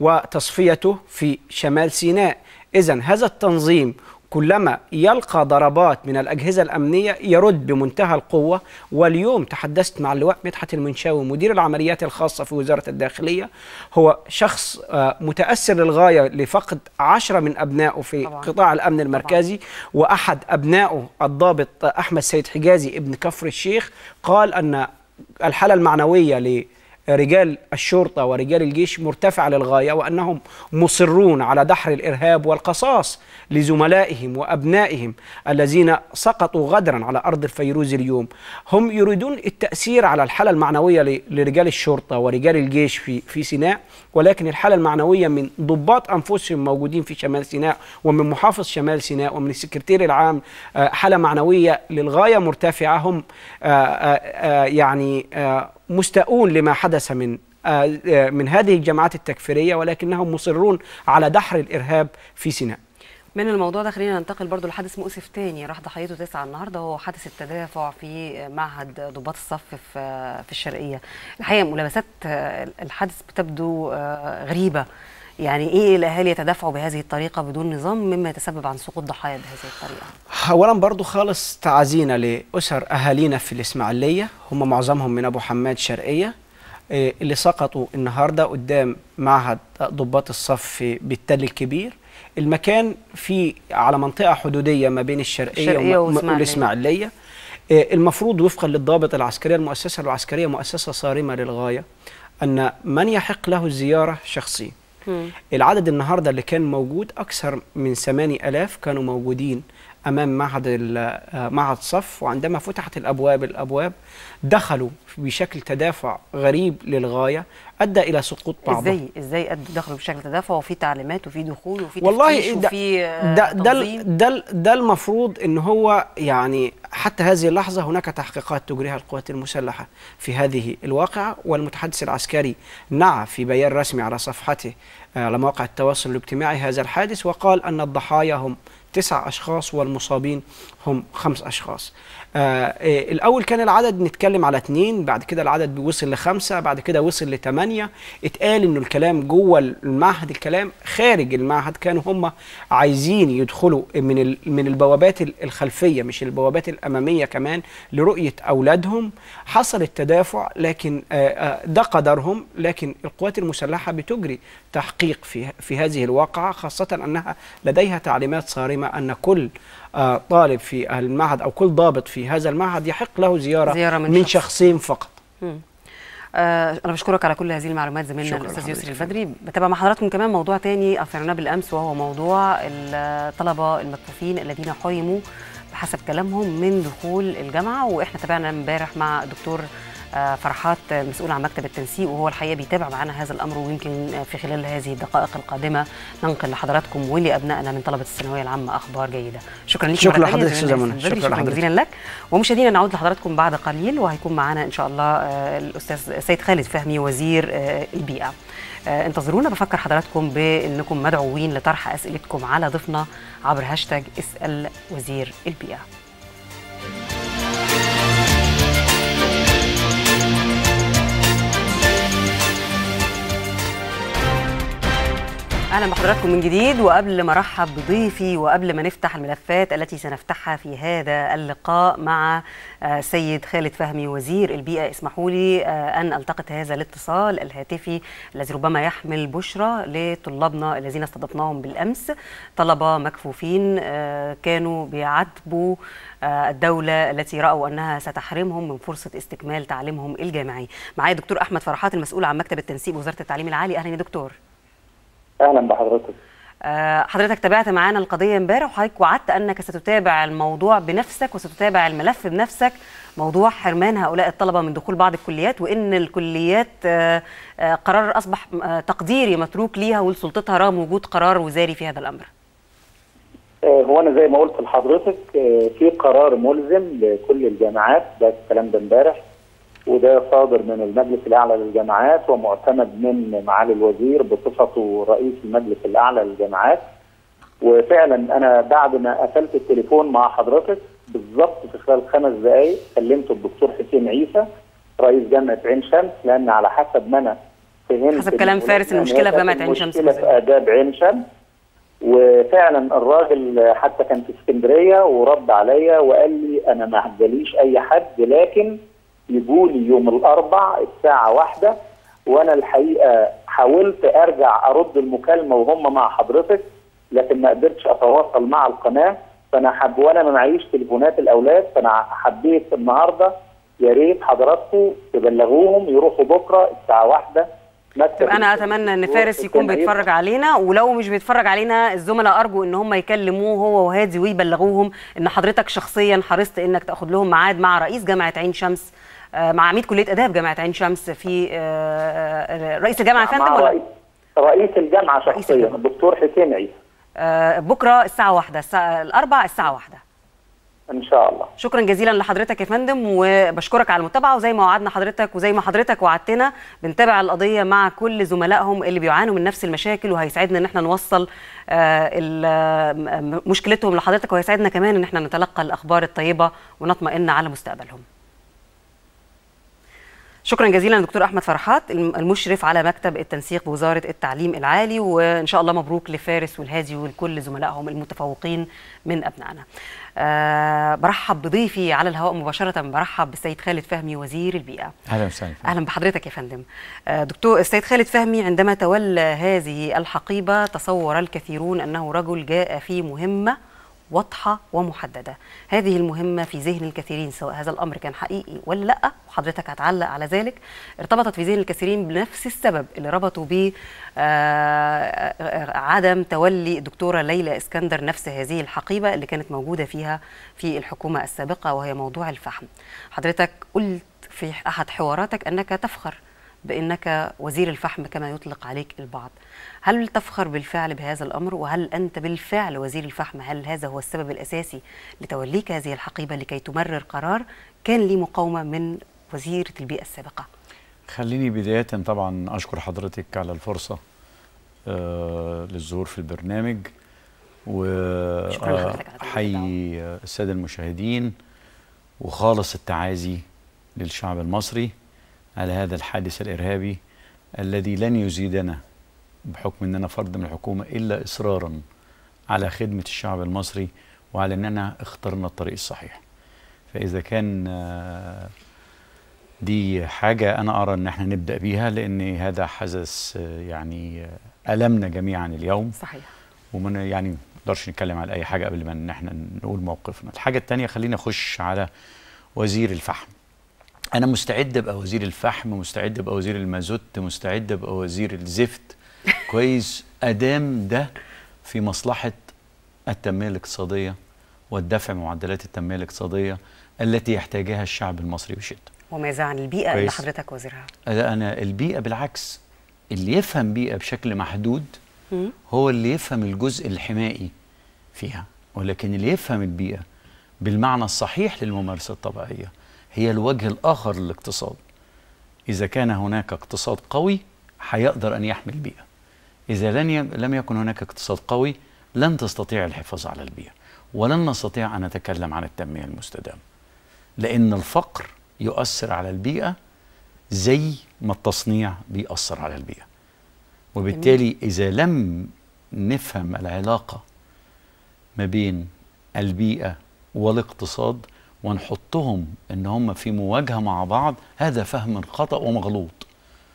وتصفيته في شمال سيناء إذا هذا التنظيم كلما يلقى ضربات من الأجهزة الأمنية يرد بمنتهى القوة واليوم تحدثت مع اللواء مدحت المنشاوي مدير العمليات الخاصة في وزارة الداخلية هو شخص آه، متأثر للغاية لفقد عشرة من أبنائه في طبعاً. قطاع الأمن المركزي وأحد أبنائه الضابط أحمد سيد حجازي ابن كفر الشيخ قال أن الحالة المعنوية لرجال الشرطة ورجال الجيش مرتفعة للغاية وأنهم مصرون على دحر الإرهاب والقصاص لزملائهم وأبنائهم الذين سقطوا غدرا على أرض الفيروز اليوم هم يريدون التأثير على الحالة المعنوية ل- لرجال الشرطة ورجال الجيش في, في سيناء ولكن الحالة المعنوية من ضباط أنفسهم موجودين في شمال سيناء ومن محافظ شمال سيناء ومن السكرتير العام آه، حالة معنوية للغاية مرتفعة هم آه، آه، آه، يعني آه، مستاءون لما حدث من آه، آه، من هذه الجماعات التكفيرية ولكنهم مصرون على دحر الإرهاب في سيناء من الموضوع ده خلينا ننتقل برضو لحادث مؤسف تاني راح ضحيته تسعة النهارده وهو حادث التدافع في معهد ضباط الصف في في الشرقيه الحقيقه ملابسات آه، الحادث بتبدو آه، غريبه يعني ايه الاهالي يتدافعوا بهذه الطريقه بدون نظام مما يتسبب عن سقوط ضحايا بهذه الطريقه اولا برضو خالص تعزينا لاسر اهالينا في الاسماعيليه هم معظمهم من ابو حماد شرقيه آه، اللي سقطوا النهارده قدام معهد ضباط الصف في بالتل الكبير المكان في على منطقه حدوديه ما بين الشرقيه, الشرقية وم- والإسماعيلية. والاسماعيليه آه، المفروض وفقا للضابط العسكريه المؤسسه العسكريه مؤسسه صارمه للغايه ان من يحق له الزياره شخصين العدد النهارده اللي كان موجود اكثر من 8000 كانوا موجودين امام معهد ال- آه، معهد صف وعندما فتحت الابواب الابواب دخلوا بشكل تدافع غريب للغايه ادى الى سقوط بعضهم ازاي ازاي قد دخلوا بشكل تدافع وفي تعليمات وفي دخول وفي والله تفتيش ده وفي آه، ده ده تنظيم؟ ال- ده ال- ده المفروض ان هو يعني حتى هذه اللحظه هناك تحقيقات تجريها القوات المسلحه في هذه الواقعه والمتحدث العسكري نعى في بيان رسمي على صفحته آه، على مواقع التواصل الاجتماعي هذا الحادث وقال ان الضحايا هم تسع اشخاص والمصابين هم خمس اشخاص. آه آه، الاول كان العدد نتكلم على اثنين بعد كده العدد وصل لخمسه بعد كده وصل لثمانيه اتقال انه الكلام جوه المعهد الكلام خارج المعهد كانوا هم عايزين يدخلوا من ال- من البوابات ال- الخلفيه مش البوابات الاماميه كمان لرؤيه اولادهم حصل التدافع لكن آه، آه، ده قدرهم لكن القوات المسلحه بتجري تحقيق في في هذه الواقعه خاصه انها لديها تعليمات صارمه ان كل آه، طالب في المعهد او كل ضابط في هذا المعهد يحق له زياره, زيارة من من شخص. شخصين فقط مم. آه انا بشكرك على كل هذه المعلومات زميلنا شكراً الاستاذ لحضرتك. يسري البدري بتابع مع حضراتكم كمان موضوع تاني اثرناه بالامس وهو موضوع الطلبه المكفوفين الذين حرموا بحسب كلامهم من دخول الجامعه واحنا تابعنا امبارح مع الدكتور آه، فرحات آه، مسؤول عن مكتب التنسيق وهو الحقيقه بيتابع معنا هذا الامر ويمكن آه، في خلال هذه الدقائق القادمه ننقل لحضراتكم ولابنائنا من طلبه الثانويه العامه اخبار جيده شكرا لك شكرا مرة تانية لحضرتك زميلنا أستاذة منى. ياسر البدري. شكرا شكرا لحضرتك. جزيلا لك ومشاهدينا نعود لحضراتكم بعد قليل وهيكون معنا ان شاء الله آه، الاستاذ سيد خالد فهمي وزير آه، البيئه آه، انتظرونا بفكر حضراتكم بانكم مدعوين لطرح اسئلتكم على ضيفنا عبر هاشتاج اسال وزير البيئه اهلا بحضراتكم من جديد وقبل ما ارحب بضيفي وقبل ما نفتح الملفات التي سنفتحها في هذا اللقاء مع آه، سيد خالد فهمي وزير البيئه اسمحوا لي آه، ان التقط هذا الاتصال الهاتفي الذي ربما يحمل بشرى لطلابنا الذين استضفناهم بالامس طلبه مكفوفين آه، كانوا بيعاتبوا آه، الدولة التي رأوا أنها ستحرمهم من فرصة استكمال تعليمهم الجامعي معايا دكتور أحمد فرحات المسؤول عن مكتب التنسيق بوزارة التعليم العالي أهلا يا دكتور اهلا بحضرتك آه، حضرتك تابعت معانا القضية امبارح وحضرتك وعدت أنك ستتابع الموضوع بنفسك وستتابع الملف بنفسك موضوع حرمان هؤلاء الطلبة من دخول بعض الكليات وإن الكليات آه، آه، قرار أصبح آه، تقديري متروك ليها ولسلطتها رغم وجود قرار وزاري في هذا الأمر آه، هو انا زي ما قلت لحضرتك آه، في قرار ملزم لكل الجامعات ده الكلام ده امبارح وده صادر من المجلس الاعلى للجامعات ومعتمد من معالي الوزير بصفته رئيس المجلس الاعلى للجامعات وفعلا انا بعد ما قفلت التليفون مع حضرتك بالظبط في خلال خمس دقائق كلمت الدكتور حسين عيسى رئيس جامعه عين شمس لان على حسب ما انا فهمت حسب كلام فارس إن المشكلة في هي جامعة كانت عين شمس المشكله في اداب عين شمس وفعلا الراجل حتى كان في اسكندريه ورد عليا وقال لي انا ما هداليش اي حد لكن يجوا لي يوم الاربع الساعه واحدة وانا الحقيقه حاولت ارجع ارد المكالمه وهم مع حضرتك لكن ما قدرتش اتواصل مع القناه فانا حب وانا ما معيش تليفونات الاولاد فانا حبيت النهارده يا ريت حضراتكم تبلغوهم يروحوا بكره الساعه واحدة مكتب طب انا اتمنى ان فارس يكون بيتفرج علينا ولو مش بيتفرج علينا الزملاء ارجو ان هم يكلموه هو وهادي ويبلغوهم ان حضرتك شخصيا حرصت انك تاخد لهم ميعاد مع رئيس جامعه عين شمس آه، مع عميد كليه اداب جامعه عين شمس في آه، آه، رئيس الجامعه يا فندم مع ولا رئيس, رئيس الجامعه شخصيا الدكتور حسين عيسى آه، بكره الساعه واحدة الساعه الاربع الساعه واحدة ان شاء الله شكرا جزيلا لحضرتك يا فندم وبشكرك على المتابعه وزي ما وعدنا حضرتك وزي ما حضرتك وعدتنا بنتابع القضيه مع كل زملائهم اللي بيعانوا من نفس المشاكل وهيسعدنا ان احنا نوصل آه، ال- آه، مشكلتهم لحضرتك وهيسعدنا كمان ان احنا نتلقى الاخبار الطيبه ونطمئن على مستقبلهم شكرا جزيلا دكتور احمد فرحات الم- المشرف على مكتب التنسيق بوزاره التعليم العالي وان شاء الله مبروك لفارس والهادي ولكل زملائهم المتفوقين من ابنائنا. أه برحب بضيفي على الهواء مباشره برحب بالسيد خالد فهمي وزير البيئه. اهلا وسهلا اهلا بحضرتك يا فندم. آه، دكتور السيد خالد فهمي عندما تولى هذه الحقيبه تصور الكثيرون انه رجل جاء في مهمه واضحة ومحددة هذه المهمة في ذهن الكثيرين سواء هذا الأمر كان حقيقي ولا لأ وحضرتك هتعلق على ذلك ارتبطت في ذهن الكثيرين بنفس السبب اللي ربطوا به آه، عدم تولي الدكتورة ليلى اسكندر نفس هذه الحقيبة اللي كانت موجودة فيها في الحكومة السابقة وهي موضوع الفحم حضرتك قلت في أحد حواراتك أنك تفخر بأنك وزير الفحم كما يطلق عليك البعض هل تفخر بالفعل بهذا الأمر وهل أنت بالفعل وزير الفحم هل هذا هو السبب الأساسي لتوليك هذه الحقيبة لكي تمرر قرار كان لي مقاومة من وزيرة البيئة السابقة خليني بداية طبعا أشكر حضرتك على الفرصة آه للظهور في البرنامج شكراً لحضرتك على وحي السادة المشاهدين وخالص التعازي للشعب المصري على هذا الحادث الإرهابي الذي لن يزيدنا بحكم أننا فرد من الحكومة إلا إصرارا على خدمة الشعب المصري وعلى أننا اخترنا الطريق الصحيح فإذا كان آه، دي حاجة أنا أرى أن احنا نبدأ بيها لأن هذا حدث آه، يعني آه، ألمنا جميعا اليوم صحيح ومن يعني ما نقدرش نتكلم على أي حاجة قبل ما إن احنا نقول موقفنا الحاجة التانية خلينا نخش على وزير الفحم أنا مستعد أبقى وزير الفحم مستعد أبقى وزير المازوت مستعد أبقى وزير الزفت كويس أدام ده في مصلحة التنمية الاقتصادية والدفع معدلات التنمية الاقتصادية التي يحتاجها الشعب المصري بشدة وماذا عن البيئة اللي كويس. حضرتك وزيرها أنا أنا البيئة بالعكس اللي يفهم بيئة بشكل محدود هو اللي يفهم الجزء الحمائي فيها ولكن اللي يفهم البيئة بالمعنى الصحيح للممارسة الطبيعية هي الوجه الآخر للاقتصاد إذا كان هناك اقتصاد قوي هيقدر أن يحمي البيئة إذا لن ي... لم يكن هناك اقتصاد قوي لن تستطيع الحفاظ على البيئة ولن نستطيع أن نتكلم عن التنمية المستدامة لأن الفقر يؤثر على البيئة زي ما التصنيع بيأثر على البيئة وبالتالي إذا لم نفهم العلاقة ما بين البيئة والاقتصاد ونحطهم ان هم في مواجهة مع بعض هذا فهم خطأ ومغلوط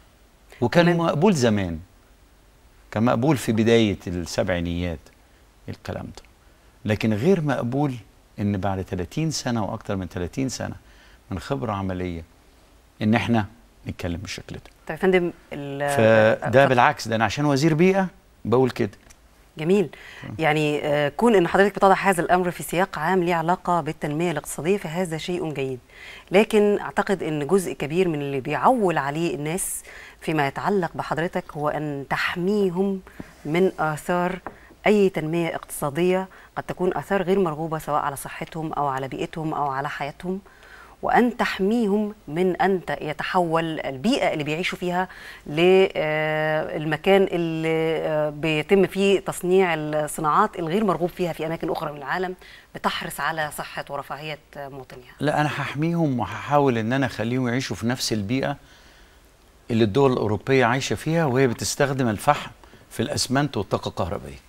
وكان مقبول زمان كان مقبول في بداية السبعينيات الكلام ده لكن غير مقبول ان بعد 30 سنة واكتر من 30 سنة من خبرة عملية ان احنا نتكلم بالشكل ده طيب يا فندم ال- فده بالعكس ده انا عشان وزير بيئة بقول كده جميل يعني آه، كون ان حضرتك بتضع هذا الامر في سياق عام ليه علاقه بالتنميه الاقتصاديه فهذا شيء جيد لكن اعتقد ان جزء كبير من اللي بيعول عليه الناس فيما يتعلق بحضرتك هو ان تحميهم من اثار اي تنميه اقتصاديه قد تكون اثار غير مرغوبه سواء على صحتهم او على بيئتهم او على حياتهم وان تحميهم من ان ت- يتحول البيئه اللي بيعيشوا فيها للمكان اللي آه، بيتم فيه تصنيع الصناعات الغير مرغوب فيها في اماكن اخرى من العالم بتحرص على صحه ورفاهيه مواطنيها. لا انا هحميهم وهحاول ان انا اخليهم يعيشوا في نفس البيئه اللي الدول الاوروبيه عايشه فيها وهي بتستخدم الفحم في الاسمنت والطاقه الكهربائيه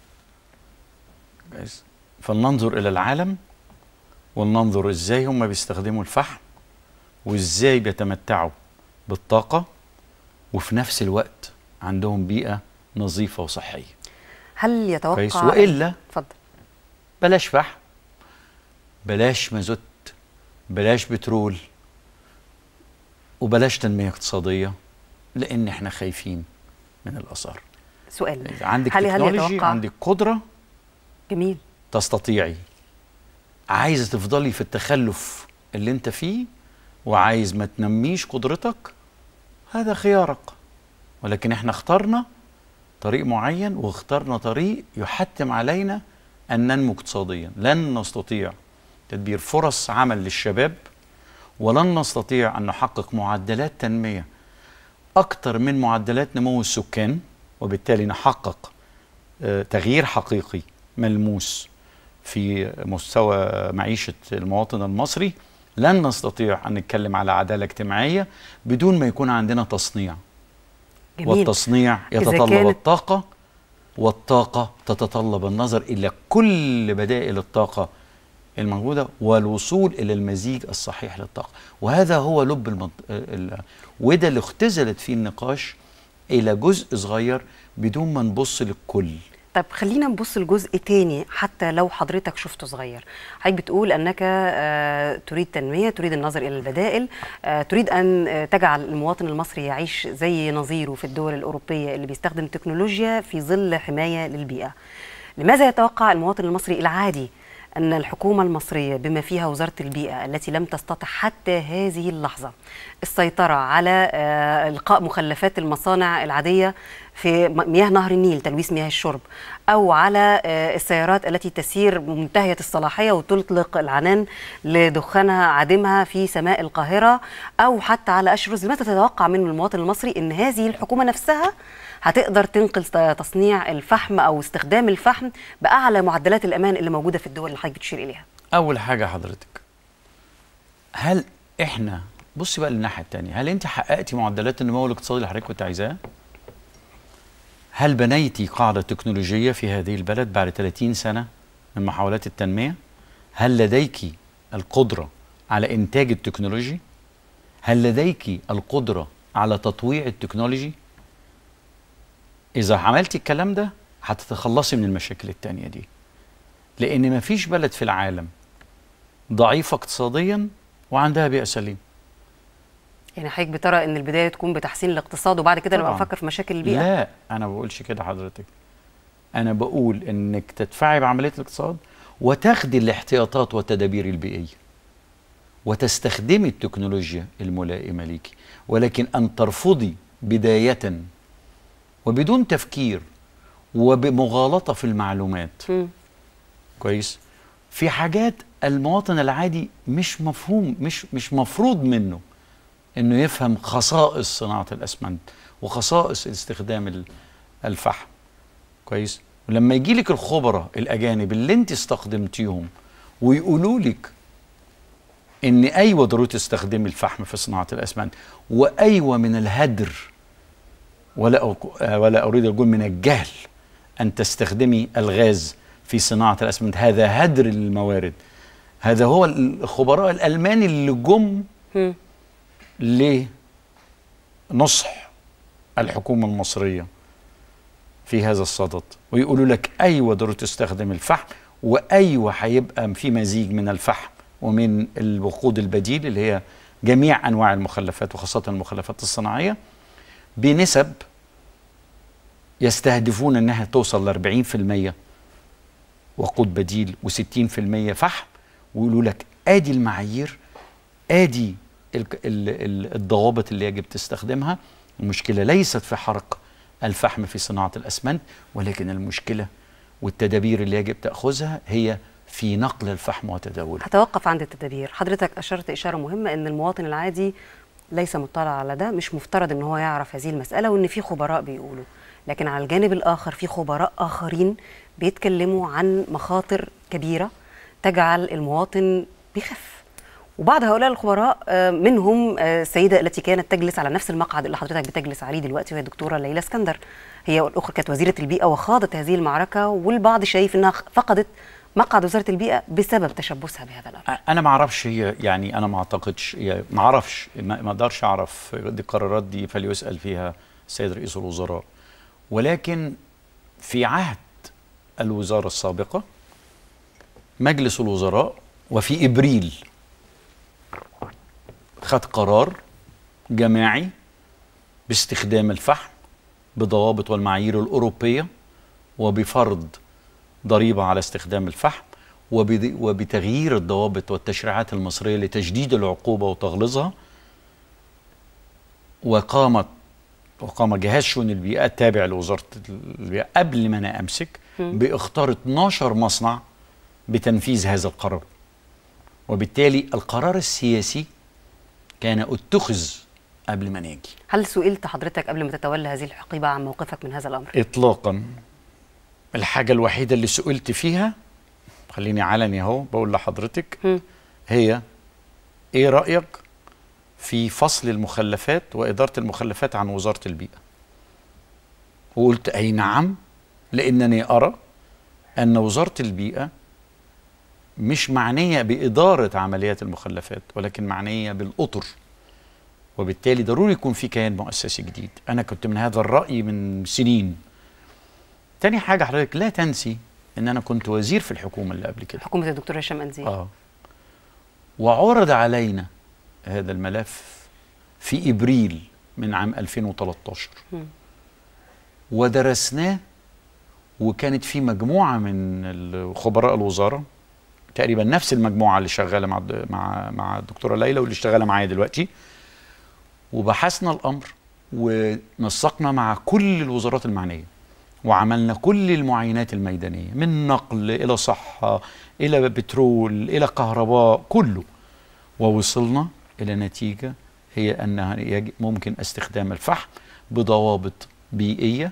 كويس فلننظر الى العالم ولننظر ازاي هم بيستخدموا الفحم وازاي بيتمتعوا بالطاقه وفي نفس الوقت عندهم بيئه نظيفه وصحيه هل يتوقع كويس والا اتفضل بلاش فحم بلاش مازوت بلاش بترول وبلاش تنميه اقتصاديه لان احنا خايفين من الاثار سؤال عندك هل هل تكنولوجي يتوقع عندك قدره جميل تستطيعي عايزه تفضلي في التخلف اللي انت فيه وعايز ما تنميش قدرتك هذا خيارك ولكن احنا اخترنا طريق معين واخترنا طريق يحتم علينا ان ننمو اقتصاديا لن نستطيع تدبير فرص عمل للشباب ولن نستطيع ان نحقق معدلات تنميه اكثر من معدلات نمو السكان وبالتالي نحقق آه، تغيير حقيقي ملموس في مستوى معيشه المواطن المصري لن نستطيع ان نتكلم على عداله اجتماعيه بدون ما يكون عندنا تصنيع جميل. والتصنيع إذا يتطلب كانت- الطاقه والطاقه تتطلب النظر الى كل بدائل الطاقه الموجوده والوصول الى المزيج الصحيح للطاقه وهذا هو لب المنط... ال... وده اللي اختزلت فيه النقاش الى جزء صغير بدون ما نبص للكل طب خلينا نبص لجزء تاني حتى لو حضرتك شفته صغير حضرتك بتقول انك آه، تريد تنميه تريد النظر الى البدائل آه، تريد ان آه، تجعل المواطن المصري يعيش زي نظيره في الدول الاوروبيه اللي بيستخدم تكنولوجيا في ظل حمايه للبيئه لماذا يتوقع المواطن المصري العادي أن الحكومة المصرية بما فيها وزارة البيئة التي لم تستطع حتى هذه اللحظة السيطرة على آه، إلقاء مخلفات المصانع العادية في م- مياه نهر النيل تلويث مياه الشرب أو على آه، السيارات التي تسير منتهية الصلاحية وتطلق العنان لدخانها عادمها في سماء القاهرة أو حتى على أشرز لماذا تتوقع من المواطن المصري أن هذه الحكومة نفسها هتقدر تنقل ت- تصنيع الفحم او استخدام الفحم باعلى معدلات الامان اللي موجوده في الدول اللي حضرتك بتشير اليها اول حاجه حضرتك هل احنا بصي بقى للناحيه الثانيه هل انت حققتي معدلات النمو الاقتصادي اللي حضرتك كنت عايزاها هل بنيتي قاعده تكنولوجيه في هذه البلد بعد 30 سنه من محاولات التنميه هل لديك القدره على انتاج التكنولوجي هل لديك القدره على تطويع التكنولوجي اذا عملتي الكلام ده هتتخلصي من المشاكل التانية دي لان مفيش بلد في العالم ضعيفه اقتصاديا وعندها بيئه سليمه يعني حضرتك بترى ان البدايه تكون بتحسين الاقتصاد وبعد كده نبقى طبعاً. نفكر في مشاكل البيئه لا انا ما بقولش كده حضرتك انا بقول انك تدفعي بعمليه الاقتصاد وتاخدي الاحتياطات والتدابير البيئيه وتستخدمي التكنولوجيا الملائمه ليكي ولكن ان ترفضي بدايه وبدون تفكير وبمغالطه في المعلومات كويس في حاجات المواطن العادي مش مفهوم مش مش مفروض منه انه يفهم خصائص صناعه الاسمنت وخصائص استخدام ال- الفحم كويس ولما يجي لك الخبراء الاجانب اللي انت استخدمتيهم ويقولوا لك ان ايوه ضروري تستخدمي الفحم في صناعه الاسمنت وايوه من الهدر ولا أق- ولا اريد اقول من الجهل ان تستخدمي الغاز في صناعه الاسمنت هذا هدر للموارد هذا هو الخبراء الالمان اللي جم لنصح الحكومه المصريه في هذا الصدد ويقولوا لك ايوه ضروري تستخدم الفحم وايوه هيبقى في مزيج من الفحم ومن الوقود البديل اللي هي جميع انواع المخلفات وخاصه المخلفات الصناعيه بنسب يستهدفون انها توصل ل 40% وقود بديل و60% فحم ويقولوا لك ادي المعايير ادي ال- ال- ال- الضوابط اللي يجب تستخدمها المشكله ليست في حرق الفحم في صناعه الاسمنت ولكن المشكله والتدابير اللي يجب تاخذها هي في نقل الفحم وتداوله هتوقف عند التدابير حضرتك اشرت اشاره مهمه ان المواطن العادي ليس مطلع على ده مش مفترض ان هو يعرف هذه المساله وان في خبراء بيقولوا لكن على الجانب الاخر في خبراء اخرين بيتكلموا عن مخاطر كبيره تجعل المواطن بيخف وبعض هؤلاء الخبراء آه، منهم آه، السيده التي كانت تجلس على نفس المقعد اللي حضرتك بتجلس عليه دلوقتي وهي الدكتوره ليلى اسكندر هي والاخرى كانت وزيره البيئه وخاضت هذه المعركه والبعض شايف انها فقدت مقعد وزاره البيئه بسبب تشبثها بهذا الامر انا ما اعرفش هي يعني انا ما اعتقدش هي ما اعرفش ما ما اقدرش اعرف دي القرارات دي فليسال فيها السيد رئيس الوزراء ولكن في عهد الوزاره السابقه مجلس الوزراء وفي ابريل خد قرار جماعي باستخدام الفحم بضوابط والمعايير الاوروبيه وبفرض ضريبه على استخدام الفحم وبد- وبتغيير الضوابط والتشريعات المصريه لتجديد العقوبه وتغليظها وقامت وقام جهاز شؤون البيئه التابع لوزاره البيئه قبل ما انا امسك مم. باختار 12 مصنع بتنفيذ هذا القرار وبالتالي القرار السياسي كان اتخذ قبل ما ناجي هل سئلت حضرتك قبل ما تتولى هذه الحقيبه عن موقفك من هذا الامر اطلاقا الحاجه الوحيده اللي سئلت فيها خليني علني اهو بقول لحضرتك هي ايه رايك في فصل المخلفات واداره المخلفات عن وزاره البيئه وقلت اي نعم لانني ارى ان وزاره البيئه مش معنيه باداره عمليات المخلفات ولكن معنيه بالاطر وبالتالي ضروري يكون في كيان مؤسسي جديد انا كنت من هذا الراي من سنين تاني حاجه حضرتك لا تنسي ان انا كنت وزير في الحكومه اللي قبل كده حكومه الدكتور هشام انزي اه وعرض علينا هذا الملف في ابريل من عام 2013 مم. ودرسناه وكانت في مجموعه من ال- خبراء الوزاره تقريبا نفس المجموعه اللي شغاله مع الد- مع مع الدكتوره ليلى واللي شغاله معايا دلوقتي وبحثنا الامر ونسقنا مع كل الوزارات المعنيه وعملنا كل المعاينات الميدانيه من نقل الى صحه الى بترول الى كهرباء كله ووصلنا الى نتيجه هي انها يج- ممكن استخدام الفحم بضوابط بيئيه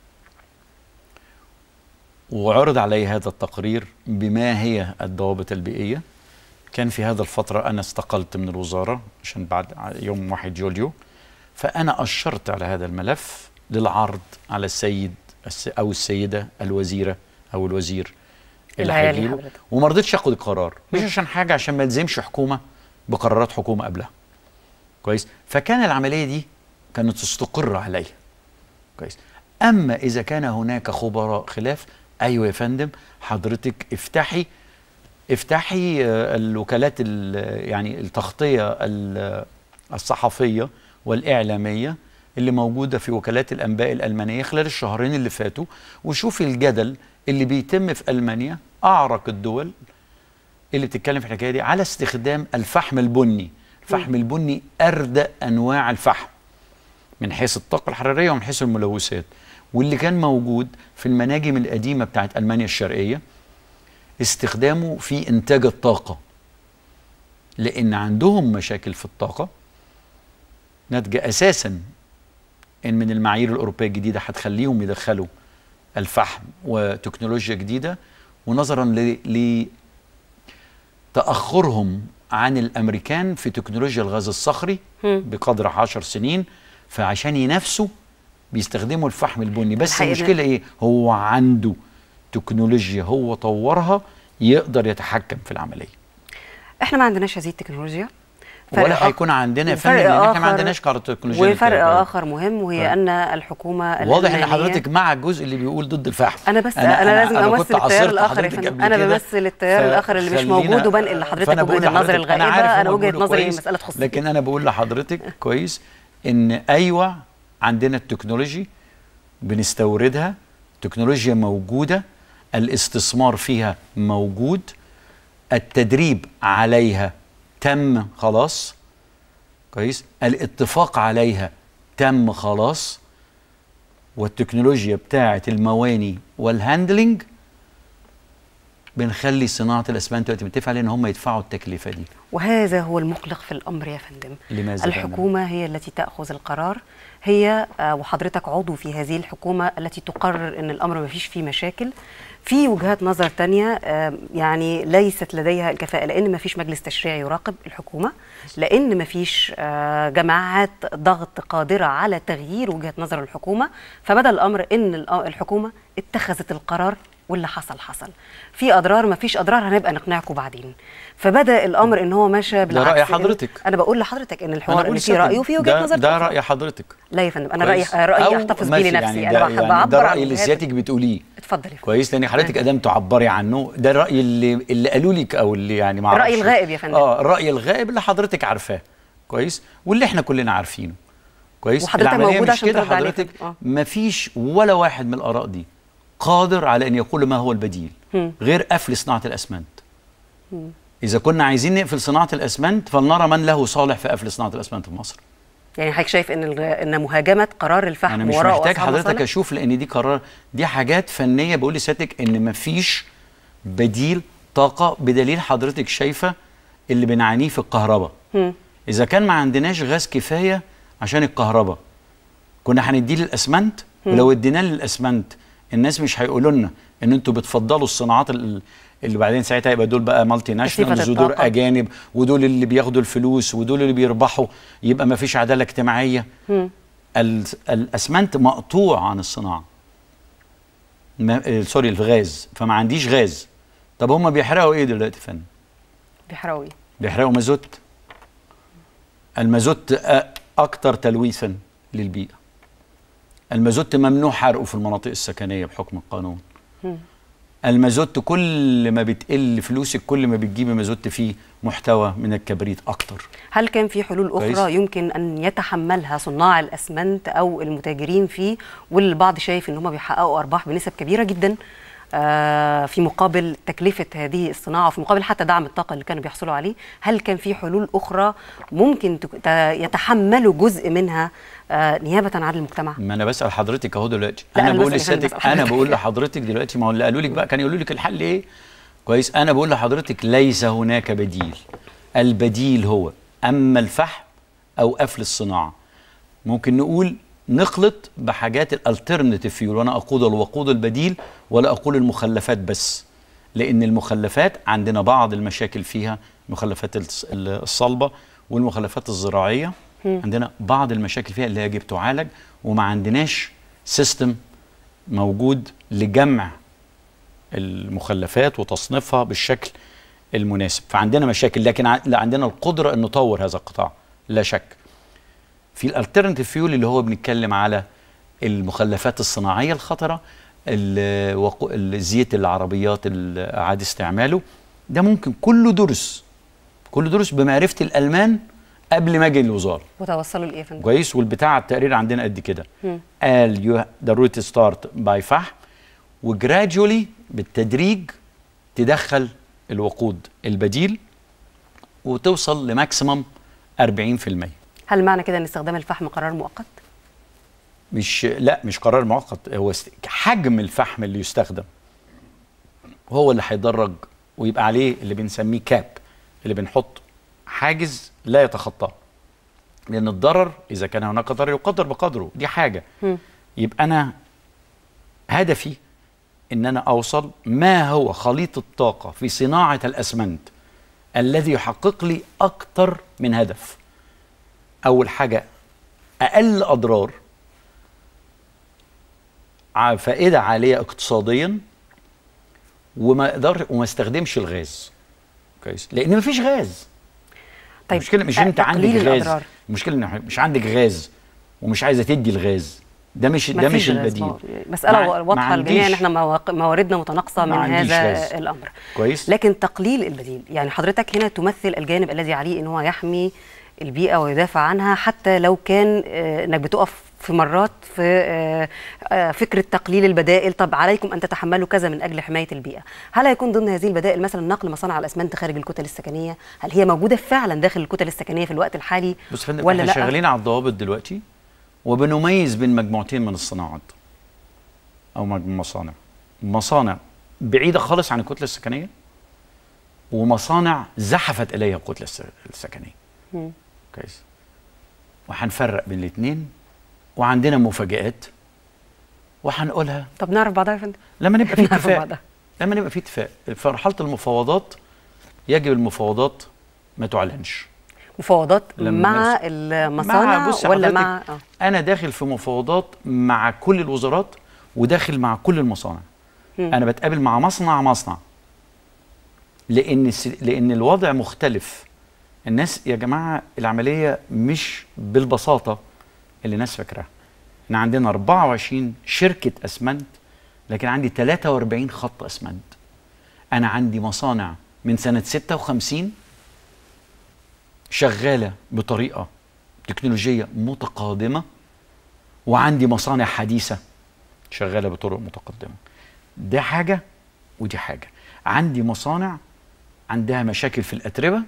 وعرض علي هذا التقرير بما هي الضوابط البيئيه كان في هذا الفتره انا استقلت من الوزاره عشان بعد يوم 1 يوليو فانا اشرت على هذا الملف للعرض على السيد الس- او السيده الوزيره او الوزير اللي اللي هيلي هيجيله حضرتك. وما رضيتش اخد القرار مش عشان حاجه عشان ما الزمش حكومه بقرارات حكومه قبلها كويس فكان العمليه دي كانت تستقر عليا كويس اما اذا كان هناك خبراء خلاف ايوه يا فندم حضرتك افتحي افتحي آه، الوكالات ال- يعني التغطيه ال- الصحفيه والاعلاميه اللي موجوده في وكالات الانباء الالمانيه خلال الشهرين اللي فاتوا وشوفي الجدل اللي بيتم في المانيا اعرق الدول اللي بتتكلم في الحكايه دي على استخدام الفحم البني الفحم البني اردأ انواع الفحم من حيث الطاقه الحراريه ومن حيث الملوثات واللي كان موجود في المناجم القديمه بتاعت المانيا الشرقيه استخدامه في انتاج الطاقه لان عندهم مشاكل في الطاقه ناتجه اساسا ان من المعايير الاوروبيه الجديده هتخليهم يدخلوا الفحم وتكنولوجيا جديده ونظرا ل تاخرهم عن الامريكان في تكنولوجيا الغاز الصخري بقدر 10 سنين فعشان ينافسوا بيستخدموا الفحم البني بس الحقيقة المشكله ايه هو عنده تكنولوجيا هو طورها يقدر يتحكم في العمليه احنا ما عندناش هذه التكنولوجيا ولا فرق هيكون عندنا يا فندم وفرق لان احنا ما آخر- عندناش قاره تكنولوجيا وفرق للكهرباء. اخر مهم وهي آه. ان الحكومه واضح ان الألمانية- حضرتك مع الجزء اللي بيقول ضد الفحم انا بس انا, أنا لازم كنت امثل التيار عاصرت الاخر يا حضرتك فندم قبل انا كده، بمثل التيار الاخر اللي مش فخلينا- موجود وبنقل لحضرتك فأنا بقول وجهه النظر لحضرتك- أنا عارف الغائبه انا هم وجهه بيقولوا نظري كويس، مساله تخصني لكن انا بقول لحضرتك كويس ان ايوه عندنا التكنولوجي بنستوردها تكنولوجيا موجوده الاستثمار فيها موجود التدريب عليها تم خلاص كويس الاتفاق عليها تم خلاص والتكنولوجيا بتاعه المواني والهاندلنج بنخلي صناعه الاسمنت دلوقتي متفق عليه ان هم يدفعوا التكلفه دي وهذا هو المقلق في الامر يا فندم لماذا بقى؟ الحكومه هي التي تاخذ القرار هي آه، وحضرتك عضو في هذه الحكومه التي تقرر ان الامر ما فيش فيه مشاكل في وجهات نظر تانية آه، يعني ليست لديها الكفاءة لأن ما فيش مجلس تشريعي يراقب الحكومة لأن ما فيش آه، جماعات ضغط قادرة على تغيير وجهة نظر الحكومة فبدأ الأمر أن الأ- الحكومة اتخذت القرار واللي حصل حصل في اضرار ما فيش اضرار هنبقى نقنعكم بعدين فبدا الامر ان هو ماشى بالعكس رأي إن- حضرتك. انا بقول لحضرتك ان أنا الحوار بقول اللي فيه سكن. راي وفيه وجهه ده- نظر ده تانية. راي حضرتك لا يا فندم انا رايي كويس؟ رايي أو احتفظ ماشي، بيه لنفسي يعني انا ده, بحب يعني اعبر ده عن راي اللي وجهات- سيادتك بتقوليه اتفضل يا فندم. كويس لان حضرتك ادام تعبري عنه ده الراي اللي اللي قالوا لك او اللي يعني ما الرأي الغائب يا فندم. اه الراي الغائب اللي حضرتك عارفاه كويس واللي احنا كلنا عارفينه كويس وحضرتك العملية موجود مش عشان كده ترد عليه حضرتك فندم. آه. مفيش ولا واحد من الاراء دي قادر على ان يقول ما هو البديل مم. غير قفل صناعه الاسمنت مم. اذا كنا عايزين نقفل صناعه الاسمنت فلنرى من له صالح في قفل صناعه الاسمنت في مصر يعني حضرتك شايف ان الغ... ان مهاجمه قرار الفحم انا مش وراءه محتاج أصحاب حضرتك مصالح؟ اشوف لان دي قرار دي حاجات فنيه بقول لسيادتك ان مفيش بديل طاقه بدليل حضرتك شايفه اللي بنعانيه في الكهرباء مم. اذا كان ما عندناش غاز كفايه عشان الكهرباء كنا هنديه للاسمنت مم. ولو اديناه للاسمنت الناس مش هيقولوا لنا ان انتوا بتفضلوا الصناعات ال- اللي بعدين ساعتها يبقى دول بقى مالتي ناشونالز صفة ودول الطاقة. اجانب ودول اللي بياخدوا الفلوس ودول اللي بيربحوا يبقى ما فيش عداله اجتماعيه مم. ال- الاسمنت مقطوع عن الصناعه ما آه، سوري الغاز فما عنديش غاز طب هم بيحرقوا ايه دلوقتي يا فندم بيحرقوا ايه؟ بيحرقوا مازوت المازوت أ- اكتر تلويثا للبيئه المازوت ممنوع حرقه في المناطق السكنيه بحكم القانون المازوت كل ما بتقل فلوسك كل ما بتجيبي مازوت فيه محتوى من الكبريت اكتر هل كان في حلول اخرى كويس. يمكن ان يتحملها صناع الاسمنت او المتاجرين فيه والبعض شايف ان هم بيحققوا ارباح بنسب كبيره جدا آه، في مقابل تكلفه هذه الصناعه وفي مقابل حتى دعم الطاقه اللي كانوا بيحصلوا عليه هل كان في حلول اخرى ممكن تك- ت- يتحملوا جزء منها آه، نيابه عن المجتمع ما انا بسال حضرتك اهو دلوقتي لا، انا أنا بقول بسأل يا فندم، لسيادتك بسأل انا حضرتك. بقول لحضرتك دلوقتي ما هو اللي قالوا لك بقى كانوا يقولوا لك الحل ايه كويس انا بقول لحضرتك ليس هناك بديل البديل هو اما الفحم او قفل الصناعه ممكن نقول نخلط بحاجات الالترناتيف فيول وانا اقود الوقود البديل ولا اقول المخلفات بس لان المخلفات عندنا بعض المشاكل فيها المخلفات الص- الصلبه والمخلفات الزراعيه مم. عندنا بعض المشاكل فيها اللي يجب تعالج وما عندناش سيستم موجود لجمع المخلفات وتصنيفها بالشكل المناسب فعندنا مشاكل لكن ع- لا عندنا القدره ان نطور هذا القطاع لا شك في الالترناتيف فيول اللي هو بنتكلم على المخلفات الصناعيه الخطره ال- وقو- ال- زيت العربيات ال- اعاده استعماله ده ممكن كله درس كله درس بمعرفه الالمان قبل ما اجي الوزاره وتوصلوا لايه يا فندم؟ كويس والبتاع التقرير عندنا قد كده مم. قال يو ضروري تستارت باي فحم وجراجولي بالتدريج تدخل الوقود البديل وتوصل لماكسيمم 40% هل معنى كده ان استخدام الفحم قرار مؤقت؟ مش لا مش قرار مؤقت هو است- حجم الفحم اللي يستخدم هو اللي هيدرج ويبقى عليه اللي بنسميه كاب اللي بنحط حاجز لا يتخطاه لان الضرر اذا كان هناك ضرر يقدر بقدره دي حاجه مم. يبقى انا هدفي ان انا اوصل ما هو خليط الطاقه في صناعه الاسمنت الذي يحقق لي اكتر من هدف اول حاجه اقل اضرار ع- فائده عاليه اقتصاديا وما اقدر وما استخدمش الغاز كويس لان مفيش غاز طيب المشكله مش أ- انت عندك تقليل غاز الأضرار. المشكله ان مش عندك غاز ومش عايزه تدي الغاز ده مش ده مفيش مش غاز، البديل ما- مساله ما- ما واضحه للجميع ان عنديش- احنا مواق- مواردنا متناقصه ما من عنديش هذا غاز. الامر كويس لكن تقليل البديل يعني حضرتك هنا تمثل الجانب الذي عليه ان هو يحمي البيئه ويدافع عنها حتى لو كان آه، انك بتقف في مرات في آه، آه، فكره تقليل البدائل طب عليكم ان تتحملوا كذا من اجل حمايه البيئه هل هيكون ضمن هذه البدائل مثلا نقل مصانع الاسمنت خارج الكتل السكنيه هل هي موجوده فعلا داخل الكتل السكنيه في الوقت الحالي بص يا فندم ولا احنا لا شغالين على الضوابط دلوقتي وبنميز بين مجموعتين من الصناعات او مج- مصانع مصانع بعيده خالص عن الكتله السكنيه ومصانع زحفت اليها الكتله الس- السكنيه مم. كويس وهنفرق بين الاثنين وعندنا مفاجآت وهنقولها طب نعرف بعضها يا فندم لما نبقى في نعرف اتفاق بعضها. لما نبقى في اتفاق في مرحله المفاوضات يجب المفاوضات ما تعلنش مفاوضات لما مع نوصل- المصانع بص يا ولا حضرتك، مع آه. انا داخل في مفاوضات مع كل الوزارات وداخل مع كل المصانع مم. انا بتقابل مع مصنع مصنع لان الس- لان الوضع مختلف الناس يا جماعه العمليه مش بالبساطه اللي الناس فاكراها احنا عندنا 24 شركه اسمنت لكن عندي 43 خط اسمنت انا عندي مصانع من سنه 56 شغاله بطريقه تكنولوجيه متقادمه وعندي مصانع حديثه شغاله بطرق متقدمه ده حاجه ودي حاجه عندي مصانع عندها مشاكل في الاتربه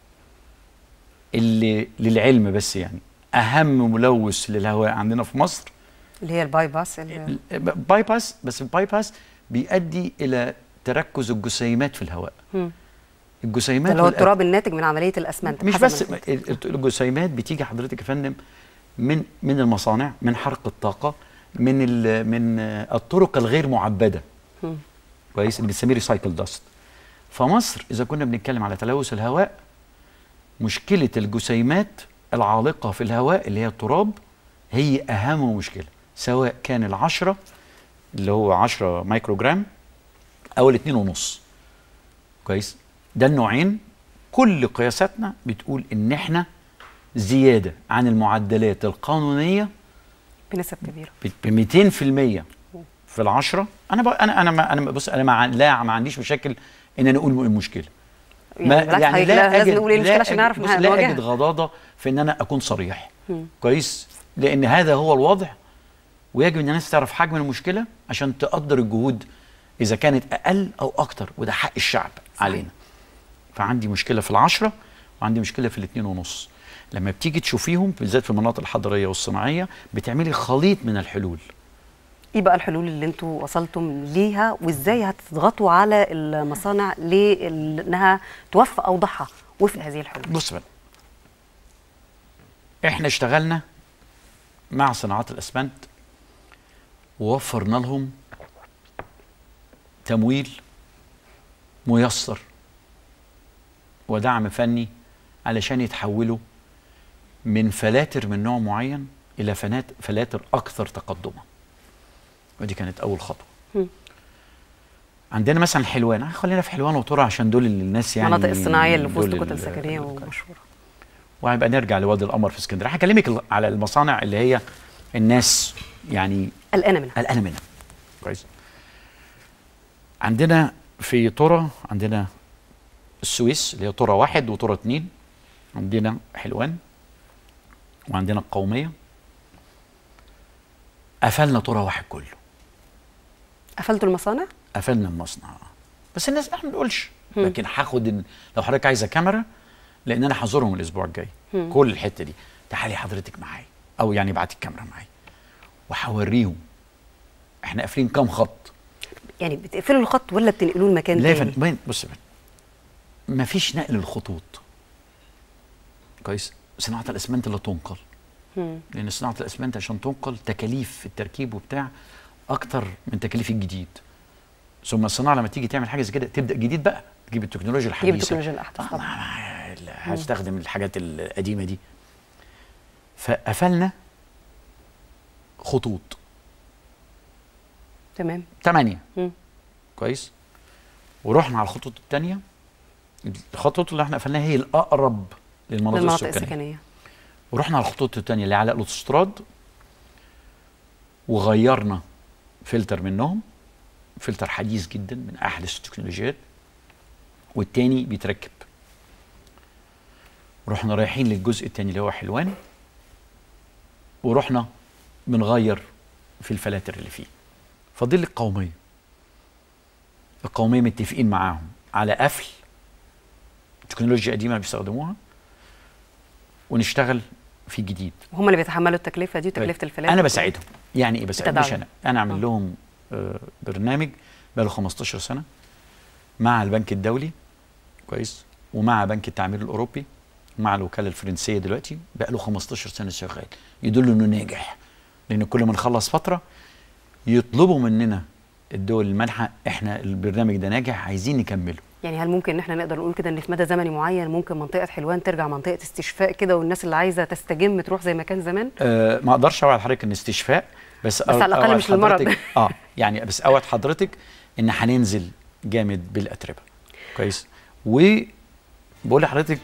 اللي للعلم بس يعني اهم ملوث للهواء عندنا في مصر اللي هي الباي باس اللي باي باس بس الباي باس بيؤدي الى تركز الجسيمات في الهواء مم. الجسيمات اللي هو والأت- التراب الناتج من عمليه الاسمنت مش بحسب بس ما أنت ال- ال- الجسيمات بتيجي حضرتك يا فندم من من المصانع من حرق الطاقه من ال- من آه، الطرق الغير معبده مم. كويس اللي بنسميه ريسايكل داست فمصر اذا كنا بنتكلم على تلوث الهواء مشكله الجسيمات العالقه في الهواء اللي هي التراب هي اهم مشكله سواء كان العشرة اللي هو 10 مايكرو جرام او الاثنين ونص كويس ده النوعين كل قياساتنا بتقول ان احنا زياده عن المعدلات القانونيه بنسب كبيره ب 200% في العشرة انا ب... انا انا ما انا بص انا ما لا ما عنديش مشاكل ان انا اقول المشكله يعني بالعكس حضرتك لا- لازم نقول إيه المشكلة عشان نعرف بص نها- لا نواجهها. اجد غضاضه في ان انا اكون صريح مم. كويس لان هذا هو الوضع ويجب ان الناس تعرف حجم المشكله عشان تقدر الجهود اذا كانت اقل او اكتر وده حق الشعب علينا فعندي مشكله في العشرة وعندي مشكله في الاثنين ونص لما بتيجي تشوفيهم بالذات في المناطق الحضريه والصناعيه بتعملي خليط من الحلول ايه بقى الحلول اللي انتوا وصلتم ليها وازاي هتضغطوا على المصانع لانها توفى اوضحها وفق هذه الحلول بص بقى احنا اشتغلنا مع صناعات الاسمنت ووفرنا لهم تمويل ميسر ودعم فني علشان يتحولوا من فلاتر من نوع معين الى فنات فلاتر اكثر تقدما ودي كانت اول خطوه مم. عندنا مثلا حلوان آه، خلينا في حلوان وطرة عشان دول اللي الناس يعني المناطق الصناعيه اللي في وسط دول الكتل ال- السكنيه ومشهوره وهيبقى نرجع لوادي القمر في اسكندريه هكلمك ال- على المصانع اللي هي الناس يعني قلقانه منها قلقانه منها كويس عندنا في طرة عندنا السويس اللي هي طرة واحد وطرة اتنين عندنا حلوان وعندنا القومية قفلنا طرة واحد كله قفلتوا المصانع قفلنا المصنع بس الناس احنا ما بنقولش مم. لكن هاخد إن- لو حضرتك عايزه كاميرا لان انا هزورهم الاسبوع الجاي مم. كل الحته دي تعالي حضرتك معايا او يعني ابعتي الكاميرا معايا وهوريهم احنا قافلين كام خط يعني بتقفلوا الخط ولا بتنقلوه لمكان لا يا تاني فندم وين بص يا فندم مفيش نقل الخطوط كويس صناعه الاسمنت لا تنقل مم. لان صناعه الاسمنت عشان تنقل تكاليف في التركيب وبتاع اكتر من تكاليف الجديد ثم الصناعه لما تيجي تعمل حاجه زي كده تبدا جديد بقى تجيب التكنولوجيا الحديثه تجيب التكنولوجيا الاحدث طبعا هستخدم الحاجات القديمه دي فقفلنا خطوط تمام ثمانية مم. كويس ورحنا على الخطوط الثانية الخطوط اللي احنا قفلناها هي الأقرب للمناطق للمناطق السكانية السكنيه ورحنا على الخطوط الثانية اللي على الأوتوستراد وغيرنا فلتر منهم فلتر حديث جدا من أحدث التكنولوجيات والتاني بيتركب رحنا رايحين للجزء الثاني اللي هو حلوان ورحنا بنغير في الفلاتر اللي فيه فاضل لي القوميه القوميه متفقين معاهم على قفل تكنولوجيا قديمه بيستخدموها ونشتغل في جديد وهم اللي بيتحملوا التكلفه دي وتكلفه الفلاتر انا بساعدهم يعني ايه بساعدهم مش بتدعم. انا انا اعمل لهم آه، برنامج بقاله 15 سنه مع البنك الدولي كويس ومع بنك التعمير الاوروبي مع الوكاله الفرنسيه دلوقتي بقاله 15 سنه شغال يدل انه ناجح لان كل ما نخلص فتره يطلبوا مننا الدول المانحه احنا البرنامج ده ناجح عايزين نكمله يعني هل ممكن ان احنا نقدر نقول كده ان في مدى زمني معين ممكن منطقه حلوان ترجع منطقه استشفاء كده والناس اللي عايزه تستجم تروح زي ما كان زمان أه ما اقدرش اوعد حضرتك ان استشفاء بس بس على الأقل أوعد مش للمرض. حضرتك- اه يعني بس اوعد حضرتك ان هننزل جامد بالاتربه كويس وبقول لحضرتك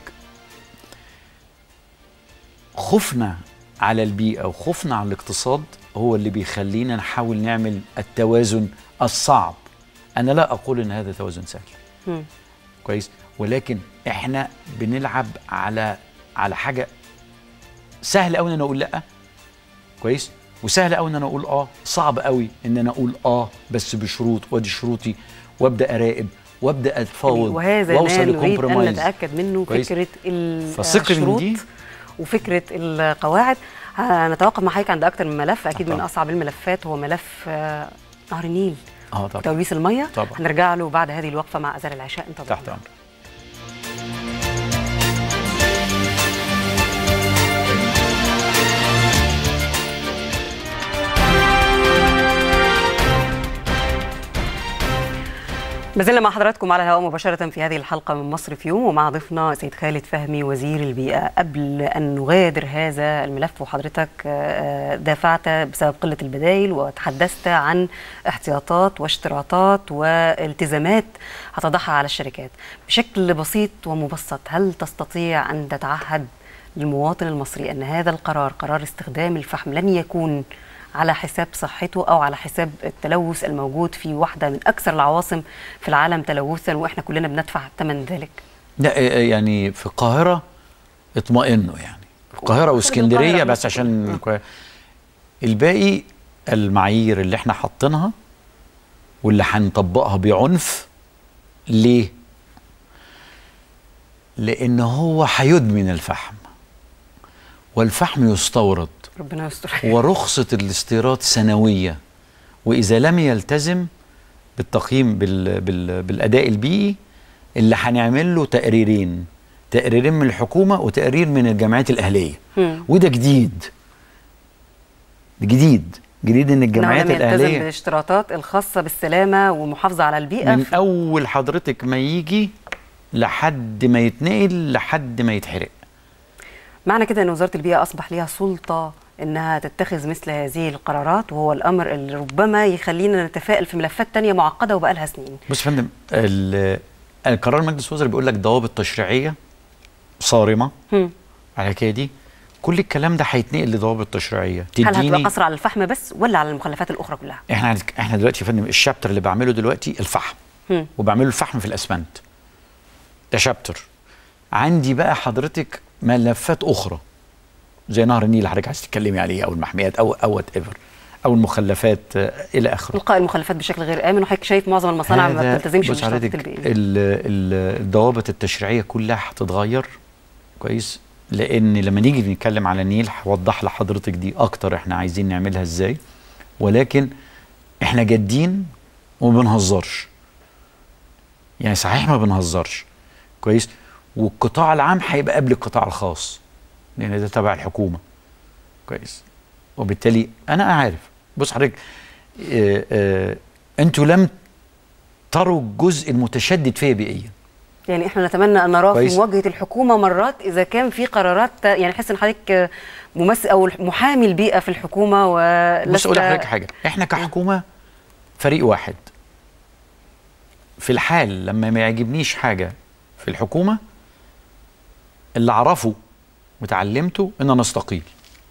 خوفنا على البيئه وخوفنا على الاقتصاد هو اللي بيخلينا نحاول نعمل التوازن الصعب انا لا اقول ان هذا توازن سهل مم. كويس ولكن احنا بنلعب على على حاجه سهل قوي ان انا اقول لا كويس وسهل قوي ان انا اقول اه صعب قوي ان انا اقول اه بس بشروط وادي شروطي وابدا اراقب وابدا اتفاوض وهذا واوصل ما نريد ان لكومبرومايز نتاكد منه كويس؟ فكره ال- فثقي من الشروط دي وفكره القواعد هنتوقف مع حضرتك عند اكتر من ملف اكيد من طبعا. اصعب الملفات هو ملف آه، نهر النيل اه طبعا تلويث الميه طبعا. هنرجع له بعد هذه الوقفه مع اذان العشاء انت تحت امرك ما زلنا مع حضراتكم على الهواء مباشرة في هذه الحلقة من مصر في يوم ومع ضيفنا سيد خالد فهمي وزير البيئة قبل أن نغادر هذا الملف وحضرتك آه، دافعت بسبب قلة البدائل وتحدثت عن احتياطات واشتراطات والتزامات هتضعها على الشركات بشكل بسيط ومبسط هل تستطيع أن تتعهد للمواطن المصري أن هذا القرار قرار استخدام الفحم لن يكون على حساب صحته او على حساب التلوث الموجود في واحده من اكثر العواصم في العالم تلوثا واحنا كلنا بندفع ثمن ذلك لا آه، يعني في القاهره اطمئنوا يعني في القاهره واسكندريه القاهرة بس عشان الكوي- الباقي المعايير اللي احنا حاطينها واللي هنطبقها بعنف ليه؟ لان هو هيدمن الفحم والفحم يستورد ربنا يستر ورخصة الاستيراد سنوية وإذا لم يلتزم بالتقييم بال بال بالأداء البيئي اللي هنعمل له تقريرين تقريرين من الحكومة وتقرير من الجامعات الأهلية مم. وده جديد جديد جديد ان الجامعات إنه لم يلتزم الأهلية بالاشتراطات الخاصه بالسلامه والمحافظه على البيئه من أول حضرتك ما يجي لحد ما يتنقل لحد ما يتحرق معنى كده ان وزاره البيئه اصبح ليها سلطه انها تتخذ مثل هذه القرارات وهو الامر اللي ربما يخلينا نتفائل في ملفات تانية معقده وبقى لها سنين بص يا فندم ال- القرار مجلس الوزراء بيقول لك ضوابط تشريعيه صارمه هم. على الحكايه دي كل الكلام ده هيتنقل لضوابط تشريعيه هل هتبقى تديني قصر على الفحم بس ولا على المخلفات الاخرى كلها احنا احنا دلوقتي يا فندم الشابتر اللي بعمله دلوقتي الفحم هم. وبعمله الفحم في الاسمنت ده شابتر عندي بقى حضرتك ملفات اخرى زي نهر النيل اللي حضرتك عايز تتكلمي عليه او المحميات او او وات ايفر او المخلفات آه، الى اخره القاء المخلفات بشكل غير امن وحضرتك شايف معظم المصانع ما هذا- بتلتزمش بص بالاشتراطات حضرتك البيئيه ال- ال- الضوابط التشريعيه كلها هتتغير كويس لان لما نيجي نتكلم على النيل هوضح لحضرتك دي اكتر احنا عايزين نعملها ازاي ولكن احنا جادين وما بنهزرش يعني صحيح ما بنهزرش كويس والقطاع العام هيبقى قبل القطاع الخاص لان ده تبع الحكومه كويس وبالتالي انا عارف بص حضرتك آه، آه، انتوا لم تروا الجزء المتشدد فيها بيئيا يعني احنا نتمنى ان نراه في كويس. مواجهه الحكومه مرات اذا كان في قرارات يعني حس ان حضرتك ممثل او محامي البيئه في الحكومه ولست بص اقول لحضرتك حاجه احنا كحكومه فريق واحد في الحال لما ما يعجبنيش حاجه في الحكومه اللي اعرفه وتعلمته ان انا استقيل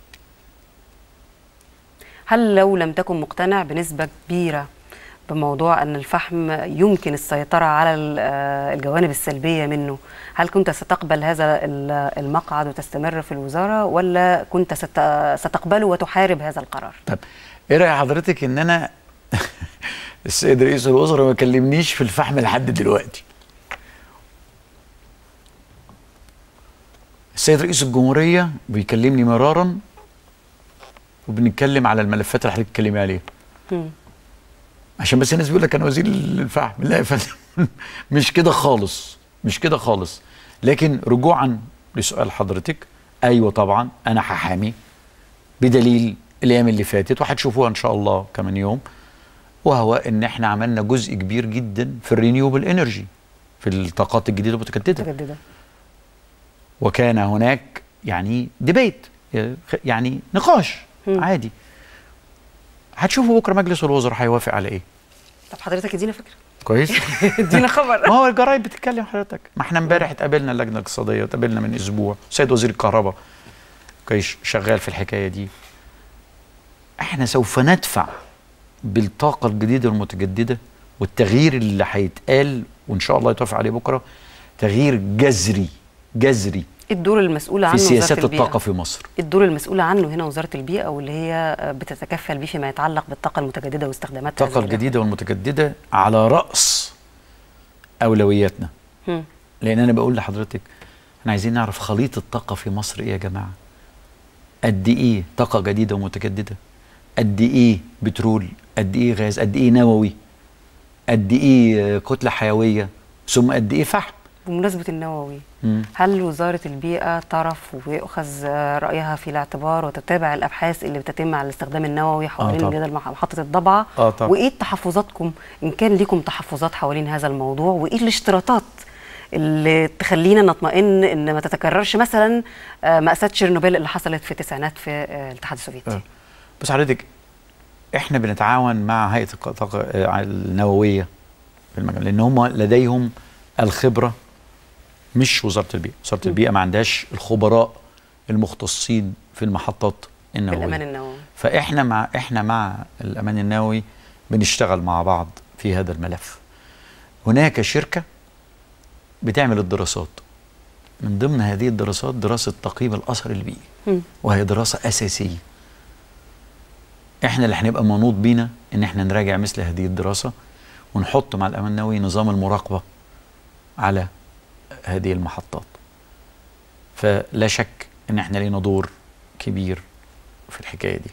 هل لو لم تكن مقتنع بنسبة كبيرة بموضوع أن الفحم يمكن السيطرة على ال- آه، الجوانب السلبية منه هل كنت ستقبل هذا ال- المقعد وتستمر في الوزارة ولا كنت ست- ستقبله وتحارب هذا القرار طب ايه راي حضرتك ان انا السيد رئيس الوزراء ما كلمنيش في الفحم لحد دلوقتي السيد رئيس الجمهوريه بيكلمني مرارا وبنتكلم على الملفات اللي حضرتك بتتكلمي عليها عشان بس الناس بيقول لك انا وزير الفحم لا يا فندم مش كده خالص مش كده خالص لكن رجوعا لسؤال حضرتك ايوه طبعا انا هحامي بدليل الايام اللي فاتت وهتشوفوها ان شاء الله كمان يوم وهو ان احنا عملنا جزء كبير جدا في الرينيوبل انرجي في الطاقات الجديده المتجدده متجددة وكان هناك يعني ديبيت يعني نقاش عادي هتشوفوا بكره مجلس الوزراء هيوافق على ايه طب حضرتك ادينا فكرة كويس ادينا خبر ما هو الجرايد بتتكلم حضرتك ما احنا امبارح اتقابلنا اللجنه الاقتصاديه اتقابلنا من اسبوع سيد وزير الكهرباء كويس شغال في الحكايه دي احنا سوف ندفع بالطاقه الجديده المتجدده والتغيير اللي هيتقال وان شاء الله يتوافق عليه بكره تغيير جذري جذري إيه الدور المسؤولة في عنه وزارة سياسات البيئة؟ الطاقه في مصر الدور المسؤولة عنه هنا وزارة البيئة واللي هي بتتكفل به فيما يتعلق بالطاقة المتجددة واستخداماتها الطاقه الجديده والمتجدده على راس اولوياتنا هم. لان انا بقول لحضرتك احنا عايزين نعرف خليط الطاقه في مصر ايه يا جماعه قد ايه طاقه جديده ومتجدده قد ايه بترول قد ايه غاز قد ايه نووي قد ايه آه، كتله حيويه ثم قد ايه فحم بمناسبة النووي مم. هل وزارة البيئة طرف ويؤخذ آه، رأيها في الاعتبار وتتابع الأبحاث اللي بتتم على الاستخدام النووي حوالين طبعا. جدل مح- محطة الضبعة آه طبعا. وإيه تحفظاتكم إن كان ليكم تحفظات حوالين هذا الموضوع وإيه الاشتراطات اللي تخلينا نطمئن ان ما تتكررش مثلا آه، مأساة تشيرنوبيل اللي حصلت في التسعينات في آه، الاتحاد السوفيتي آه. بس حضرتك احنا بنتعاون مع هيئه الطاقه آه، النوويه في المجال لان هم لديهم الخبره مش وزاره البيئه وزاره البيئه ما عندهاش الخبراء المختصين في المحطات النوويه بالأمان النووي فاحنا مع احنا مع الامان النووي بنشتغل مع بعض في هذا الملف هناك شركه بتعمل الدراسات من ضمن هذه الدراسات دراسه تقييم الاثر البيئي مم. وهي دراسه اساسيه احنا اللي هنبقى منوط بينا ان احنا نراجع مثل هذه الدراسه ونحط مع الامان النووي نظام المراقبه على هذه المحطات فلا شك ان احنا لينا دور كبير في الحكايه دي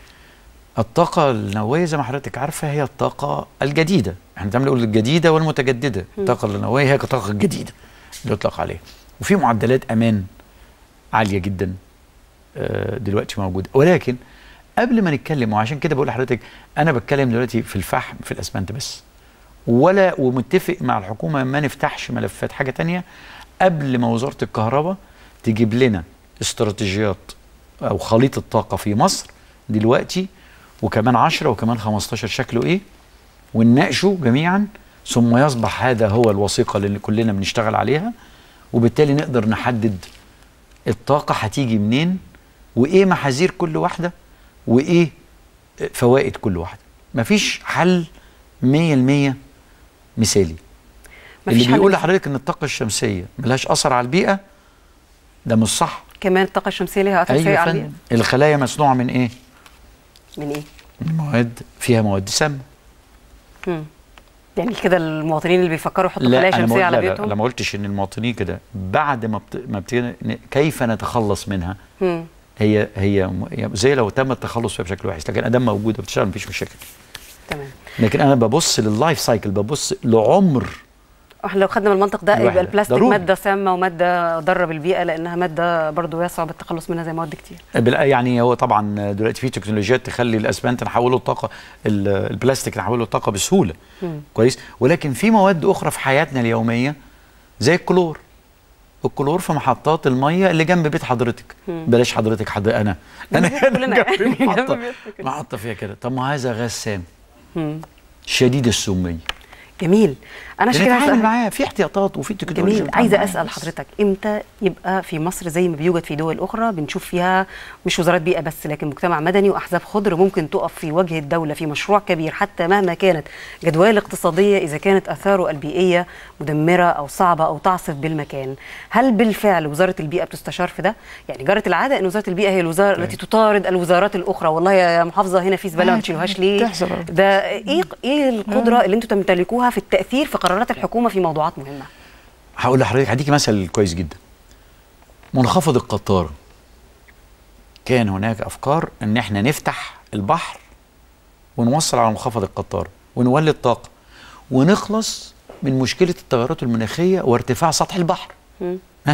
الطاقة النووية زي ما حضرتك عارفة هي الطاقة الجديدة احنا دايما نقول الجديدة والمتجددة مم. الطاقة النووية هي الطاقة الجديدة اللي يطلق عليها وفي معدلات أمان عالية جدا آه، دلوقتي موجودة ولكن قبل ما نتكلم وعشان كده بقول لحضرتك أنا بتكلم دلوقتي في الفحم في الأسمنت بس ولا ومتفق مع الحكومة ما نفتحش ملفات حاجة تانية قبل ما وزارة الكهرباء تجيب لنا استراتيجيات أو خليط الطاقة في مصر دلوقتي وكمان 10 وكمان 15 شكله إيه ونناقشه جميعا ثم يصبح هذا هو الوثيقة اللي كلنا بنشتغل عليها وبالتالي نقدر نحدد الطاقة هتيجي منين وإيه محاذير كل واحدة وإيه فوائد كل واحدة مفيش حل 100% مثالي مفيش اللي حل بيقول مثالي. لحضرتك ان الطاقه الشمسيه ملهاش اثر على البيئه ده مش صح كمان الطاقه الشمسيه ليها اثر سيء ايوه على فندم البيئه الخلايا مصنوعه من ايه من ايه؟ من مواد فيها مواد سامه مم. يعني كده المواطنين اللي بيفكروا يحطوا لا خلايا انا ما شمسيه قلت- على لا, لا, بيوتهم لا ما قلتش ان المواطنين كده بعد ما بت... ما بت... كيف نتخلص منها مم. هي هي هي زي لو تم التخلص فيها بشكل وحش لكن ادام موجوده بتشتغل مفيش مشاكل تمام لكن انا ببص لللايف سايكل ببص لعمر احنا لو خدنا من المنطق ده الواحدة. يبقى البلاستيك ضروري. ماده سامه وماده ضاره بالبيئه لانها ماده برضو يصعب التخلص منها زي مواد كتير بال- يعني هو طبعا دلوقتي في تكنولوجيات تخلي الاسمنت نحوله لطاقه ال- البلاستيك نحوله لطاقه بسهوله مم. كويس ولكن في مواد اخرى في حياتنا اليوميه زي الكلور الكلور في محطات الميه اللي جنب بيت حضرتك مم. بلاش حضرتك حد انا انا كلنا جنبي محطه جنب بيتك. محطه فيها كده طب ما هذا غاز سام مم. شديد السميه جميل انا عشان كده بنتعامل هسأل- معاه في احتياطات وفي تكنولوجيا جميل بنتعامل عايزه معاها. اسال حضرتك امتى يبقى في مصر زي ما بيوجد في دول اخرى بنشوف فيها مش وزارات بيئه بس لكن مجتمع مدني واحزاب خضر ممكن تقف في وجه الدوله في مشروع كبير حتى مهما كانت جدواه الاقتصاديه اذا كانت اثاره البيئيه مدمره او صعبه او تعصف بالمكان هل بالفعل وزاره البيئه بتستشار في ده يعني جرت العاده ان وزاره البيئه هي الوزاره التي تطارد الوزارات الاخرى والله يا محافظه هنا في زباله ما عادي، تشيلوهاش ليه بتحصل. ده ايه ايه القدره اللي انتم تمتلكوها في التاثير في قرارات الحكومه في موضوعات مهمه هقول لحضرتك هديكي مثل كويس جدا منخفض القطاره كان هناك افكار ان احنا نفتح البحر ونوصل على منخفض القطاره ونولد طاقه ونخلص من مشكله التغيرات المناخيه وارتفاع سطح البحر مم. ها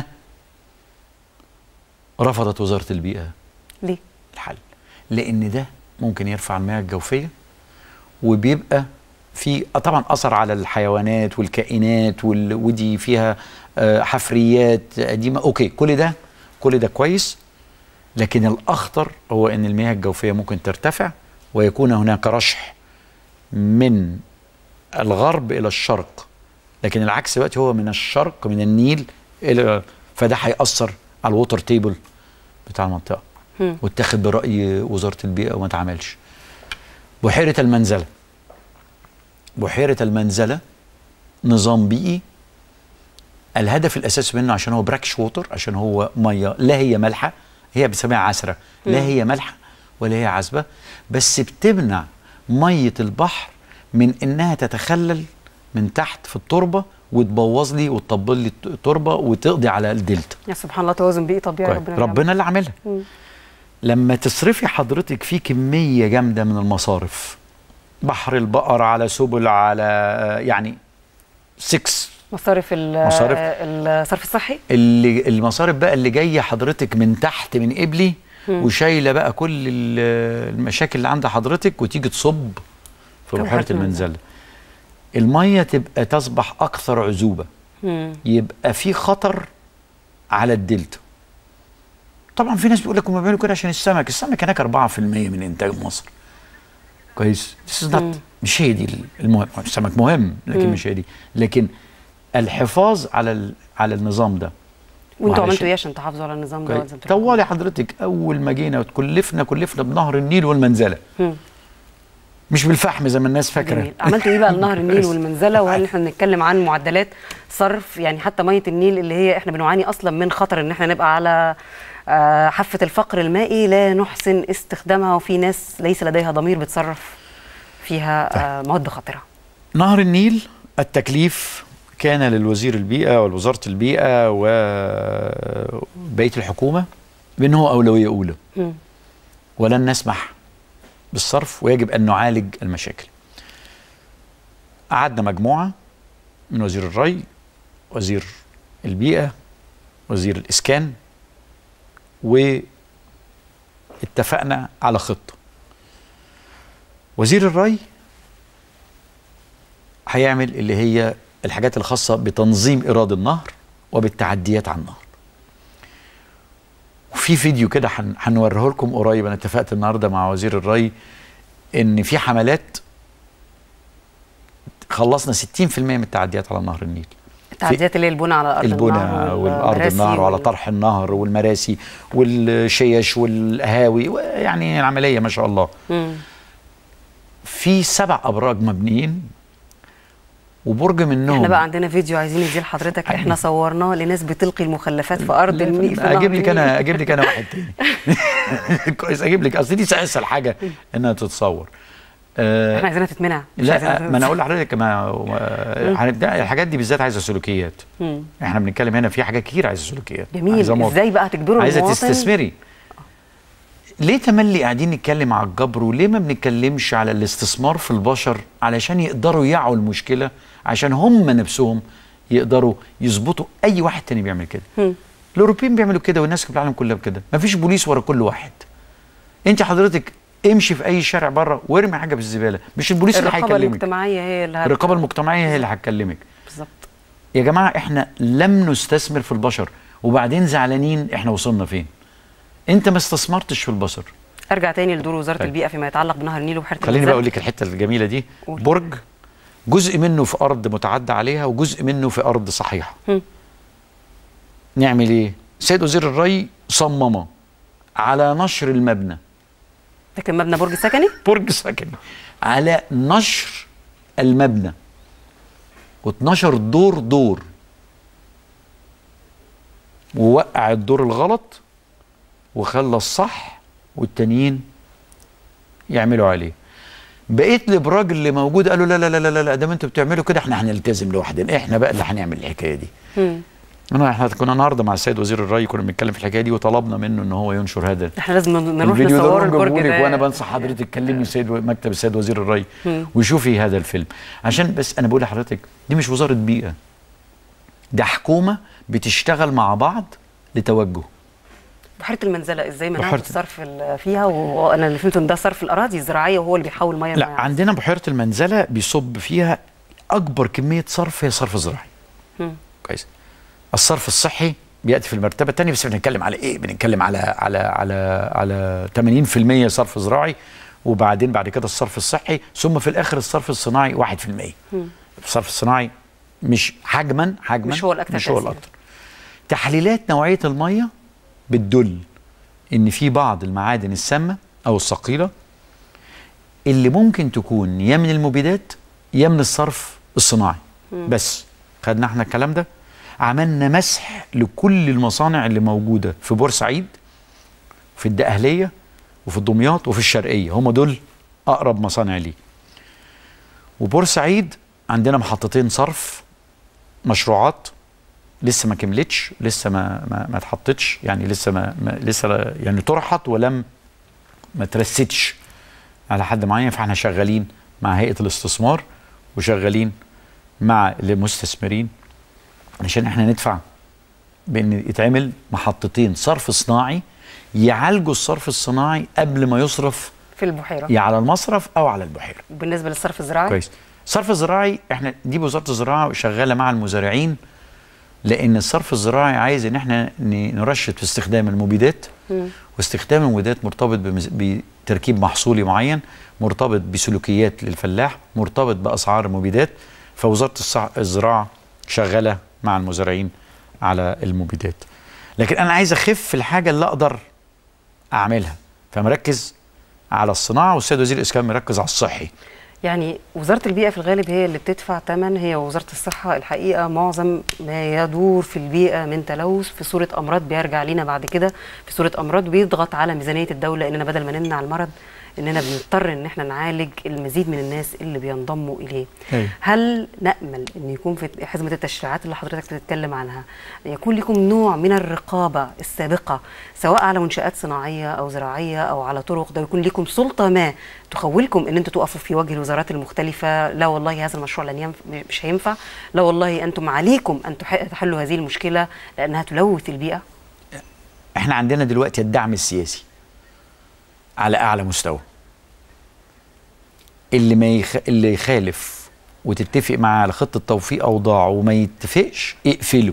رفضت وزاره البيئه ليه الحل لان ده ممكن يرفع المياه الجوفيه وبيبقى في آه طبعا اثر على الحيوانات والكائنات وال... ودي فيها آه، حفريات قديمه اوكي كل ده كل ده كويس لكن الاخطر هو ان المياه الجوفيه ممكن ترتفع ويكون هناك رشح من الغرب الى الشرق لكن العكس دلوقتي هو من الشرق من النيل الى فده هيأثر على الووتر تيبل بتاع المنطقه مم. واتخذ برأي وزارة البيئة وما اتعملش بحيرة المنزلة بحيرة المنزلة نظام بيئي الهدف الأساسي منه عشان هو براكش ووتر عشان هو مية لا هي مالحة هي بنسميها عسرة لا مم. هي مالحة ولا هي عذبة بس بتمنع مية البحر من إنها تتخلل من تحت في التربة وتبوظ لي وتطبل لي التربة وتقضي على الدلتا يا سبحان الله توازن بيئي طبيعي كويس. ربنا اللي ربنا اللي عاملها مم. لما تصرفي حضرتك في كمية جامدة من المصارف بحر البقر على سبل على آه، يعني 6 مصارف ال- مصارف. الصرف الصحي اللي المصارف بقى اللي جاية حضرتك من تحت من قبلي مم. وشايلة بقى كل ال- المشاكل اللي عند حضرتك وتيجي تصب في في بحيرة بحيرة المنزلة المية تبقى تصبح أكثر عذوبة مم. يبقى في خطر على الدلتا طبعا في ناس بيقول لك هم بيعملوا كده عشان السمك السمك هناك 4% من انتاج مصر كويس This is not مم. مش هي دي المهم السمك مهم لكن مم. مش هي دي لكن الحفاظ على ال- على النظام ده وانتوا وعلشان- عملتوا ايه عشان تحافظوا على النظام ده كويس. زي ما بتقولوا؟ طوالي حضرتك اول ما جينا كلفنا كلفنا بنهر النيل والمنزله مم. مش بالفحم زي ما الناس فاكره جميل عملتوا ايه بقى لنهر النيل والمنزله وهل احنا بنتكلم عن معدلات صرف يعني حتى ميه النيل اللي هي احنا بنعاني اصلا من خطر ان احنا نبقى على آه، حافه الفقر المائي لا نحسن استخدامها وفي ناس ليس لديها ضمير بتصرف فيها آه، مواد خطره نهر النيل التكليف كان للوزير البيئة والوزارة البيئة وبقية الحكومة بأن هو أولوية أولى مم. ولن نسمح بالصرف ويجب أن نعالج المشاكل قعدنا مجموعة من وزير الري وزير البيئة وزير الإسكان واتفقنا على خطة وزير الري هيعمل اللي هي الحاجات الخاصة بتنظيم إيراد النهر وبالتعديات على النهر وفي فيديو كده هن- هنوريه لكم قريب انا اتفقت النهارده مع وزير الري ان في حملات خلصنا 60% من التعديات على نهر النيل التعديات اللي هي البنى على ارض البنى النهر والارض والمراسي النهر وعلى وال- طرح النهر والمراسي والشيش والقهاوي و- يعني العمليه ما شاء الله مم. في سبع ابراج مبنيين وبرج منهم احنا بقى عندنا فيديو عايزين نديه لحضرتك احنا صورناه لناس بتلقي المخلفات في ارض النيل في نهر اجيب لك النيل. انا اجيب لك انا واحد تاني كويس اجيب لك اصل دي اسهل حاجه انها تتصور آه، احنا عايزينها تتمنع مش لا عايزينها ما انا اقول لحضرتك ما آه، هنبدا الحاجات دي بالذات عايزه سلوكيات مم. احنا بنتكلم هنا في حاجات كتير عايزه سلوكيات جميل عايزة مواقف. ازاي بقى تجبروا عايزه المواطن تستثمري ليه تملي قاعدين نتكلم على الجبر وليه ما بنتكلمش على الاستثمار في البشر علشان يقدروا يعوا المشكله عشان هم نفسهم يقدروا يظبطوا اي واحد تاني بيعمل كده مم. الاوروبيين بيعملوا كده والناس في العالم كلها بكده مفيش بوليس ورا كل واحد انت حضرتك امشي في اي شارع بره وارمي حاجه في الزباله مش البوليس اللي الرقابه هيكلمك المجتمعيه هي اللي هت- الرقابه المجتمعيه هي اللي هتكلمك بالظبط يا جماعه احنا لم نستثمر في البشر وبعدين زعلانين احنا وصلنا فين انت ما استثمرتش في البشر ارجع تاني لدور وزاره طيب. البيئه فيما يتعلق بنهر النيل وبحيره خليني المنزل. بقى اقول لك الحته الجميله دي قول. برج جزء منه في ارض متعدى عليها وجزء منه في ارض صحيحه مم. نعمل ايه سيد وزير الري صمم على نشر المبنى لكن مبنى برج سكني برج سكني على نشر المبنى و12 دور دور ووقع الدور الغلط وخلى الصح والتانيين يعملوا عليه بقيت الابراج اللي موجود قالوا لا لا لا لا لا ده انتوا بتعملوا كده احنا هنلتزم لوحدنا احنا بقى اللي هنعمل الحكايه دي مم. انا احنا كنا النهارده مع السيد وزير الري كنا بنتكلم في الحكايه دي وطلبنا منه ان هو ينشر هذا احنا لازم نروح الفيديو ده نصور نروح البرج نجيبهولك ده وانا بنصح حضرتك كلمي السيد و- مكتب السيد وزير الري مم. وشوفي هذا الفيلم عشان بس انا بقول لحضرتك دي مش وزاره بيئه ده حكومه بتشتغل مع بعض لتوجه بحيره المنزله ازاي منعوا بحيرة- الصرف ال- فيها وانا اللي فهمته ان ده صرف الاراضي الزراعيه وهو اللي بيحول ميه لا لمياه عندنا بحيره المنزله بيصب فيها اكبر كميه صرف هي صرف زراعي مم. كويس الصرف الصحي بياتي في المرتبه الثانيه بس بنتكلم على ايه بنتكلم على على على على 80% صرف زراعي وبعدين بعد كده الصرف الصحي ثم في الاخر الصرف الصناعي 1% مم. الصرف الصناعي مش حجما حجما مش هو الأكثر مش هو تأثيراً. الاكثر تحليلات نوعيه الميه بتدل ان في بعض المعادن السامه او الثقيله اللي ممكن تكون يا من المبيدات يا من الصرف الصناعي مم. بس خدنا احنا الكلام ده عملنا مسح لكل المصانع اللي موجوده في بورسعيد في الدقهليه وفي دمياط وفي الشرقيه هم دول اقرب مصانع ليه وبورسعيد عندنا محطتين صرف مشروعات لسه ما كملتش لسه ما ما, ما اتحطتش يعني لسه ما, ما لسه لا- يعني طرحت ولم ما ترستش على حد معين فاحنا شغالين مع هيئه الاستثمار وشغالين مع المستثمرين عشان احنا ندفع بان يتعمل محطتين صرف صناعي يعالجوا الصرف الصناعي قبل ما يصرف في البحيره يا على المصرف او على البحيره وبالنسبه للصرف الزراعي كويس الصرف الزراعي احنا دي وزاره الزراعه شغاله مع المزارعين لان الصرف الزراعي عايز ان احنا ن- نرشد في استخدام المبيدات مم. واستخدام المبيدات مرتبط بمز- بتركيب محصولي معين مرتبط بسلوكيات للفلاح مرتبط باسعار المبيدات فوزاره الصع- الزراعه شغاله مع المزارعين على المبيدات لكن انا عايز اخف في الحاجه اللي اقدر اعملها فمركز على الصناعه والسيد وزير الاسكان مركز على الصحي يعني وزارة البيئة في الغالب هي اللي بتدفع ثمن هي وزارة الصحة الحقيقة معظم ما يدور في البيئة من تلوث في صورة أمراض بيرجع لينا بعد كده في صورة أمراض بيضغط على ميزانية الدولة إننا بدل ما نمنع المرض إننا بنضطر إن احنا نعالج المزيد من الناس اللي بينضموا إليه أيوة. هل نأمل أن يكون في حزمة التشريعات اللي حضرتك بتتكلم عنها يكون لكم نوع من الرقابة السابقة سواء على منشآت صناعية أو زراعية أو على طرق ده يكون لكم سلطة ما تخولكم ان انتوا تقفوا في وجه الوزارات المختلفه لا والله هذا المشروع لن ينف... مش هينفع لا والله انتم عليكم ان تح... تحلوا هذه المشكله لانها تلوث البيئه احنا عندنا دلوقتي الدعم السياسي على اعلى مستوى اللي ما يخ... اللي يخالف وتتفق معاه على خطه توفيق اوضاع وما يتفقش اقفله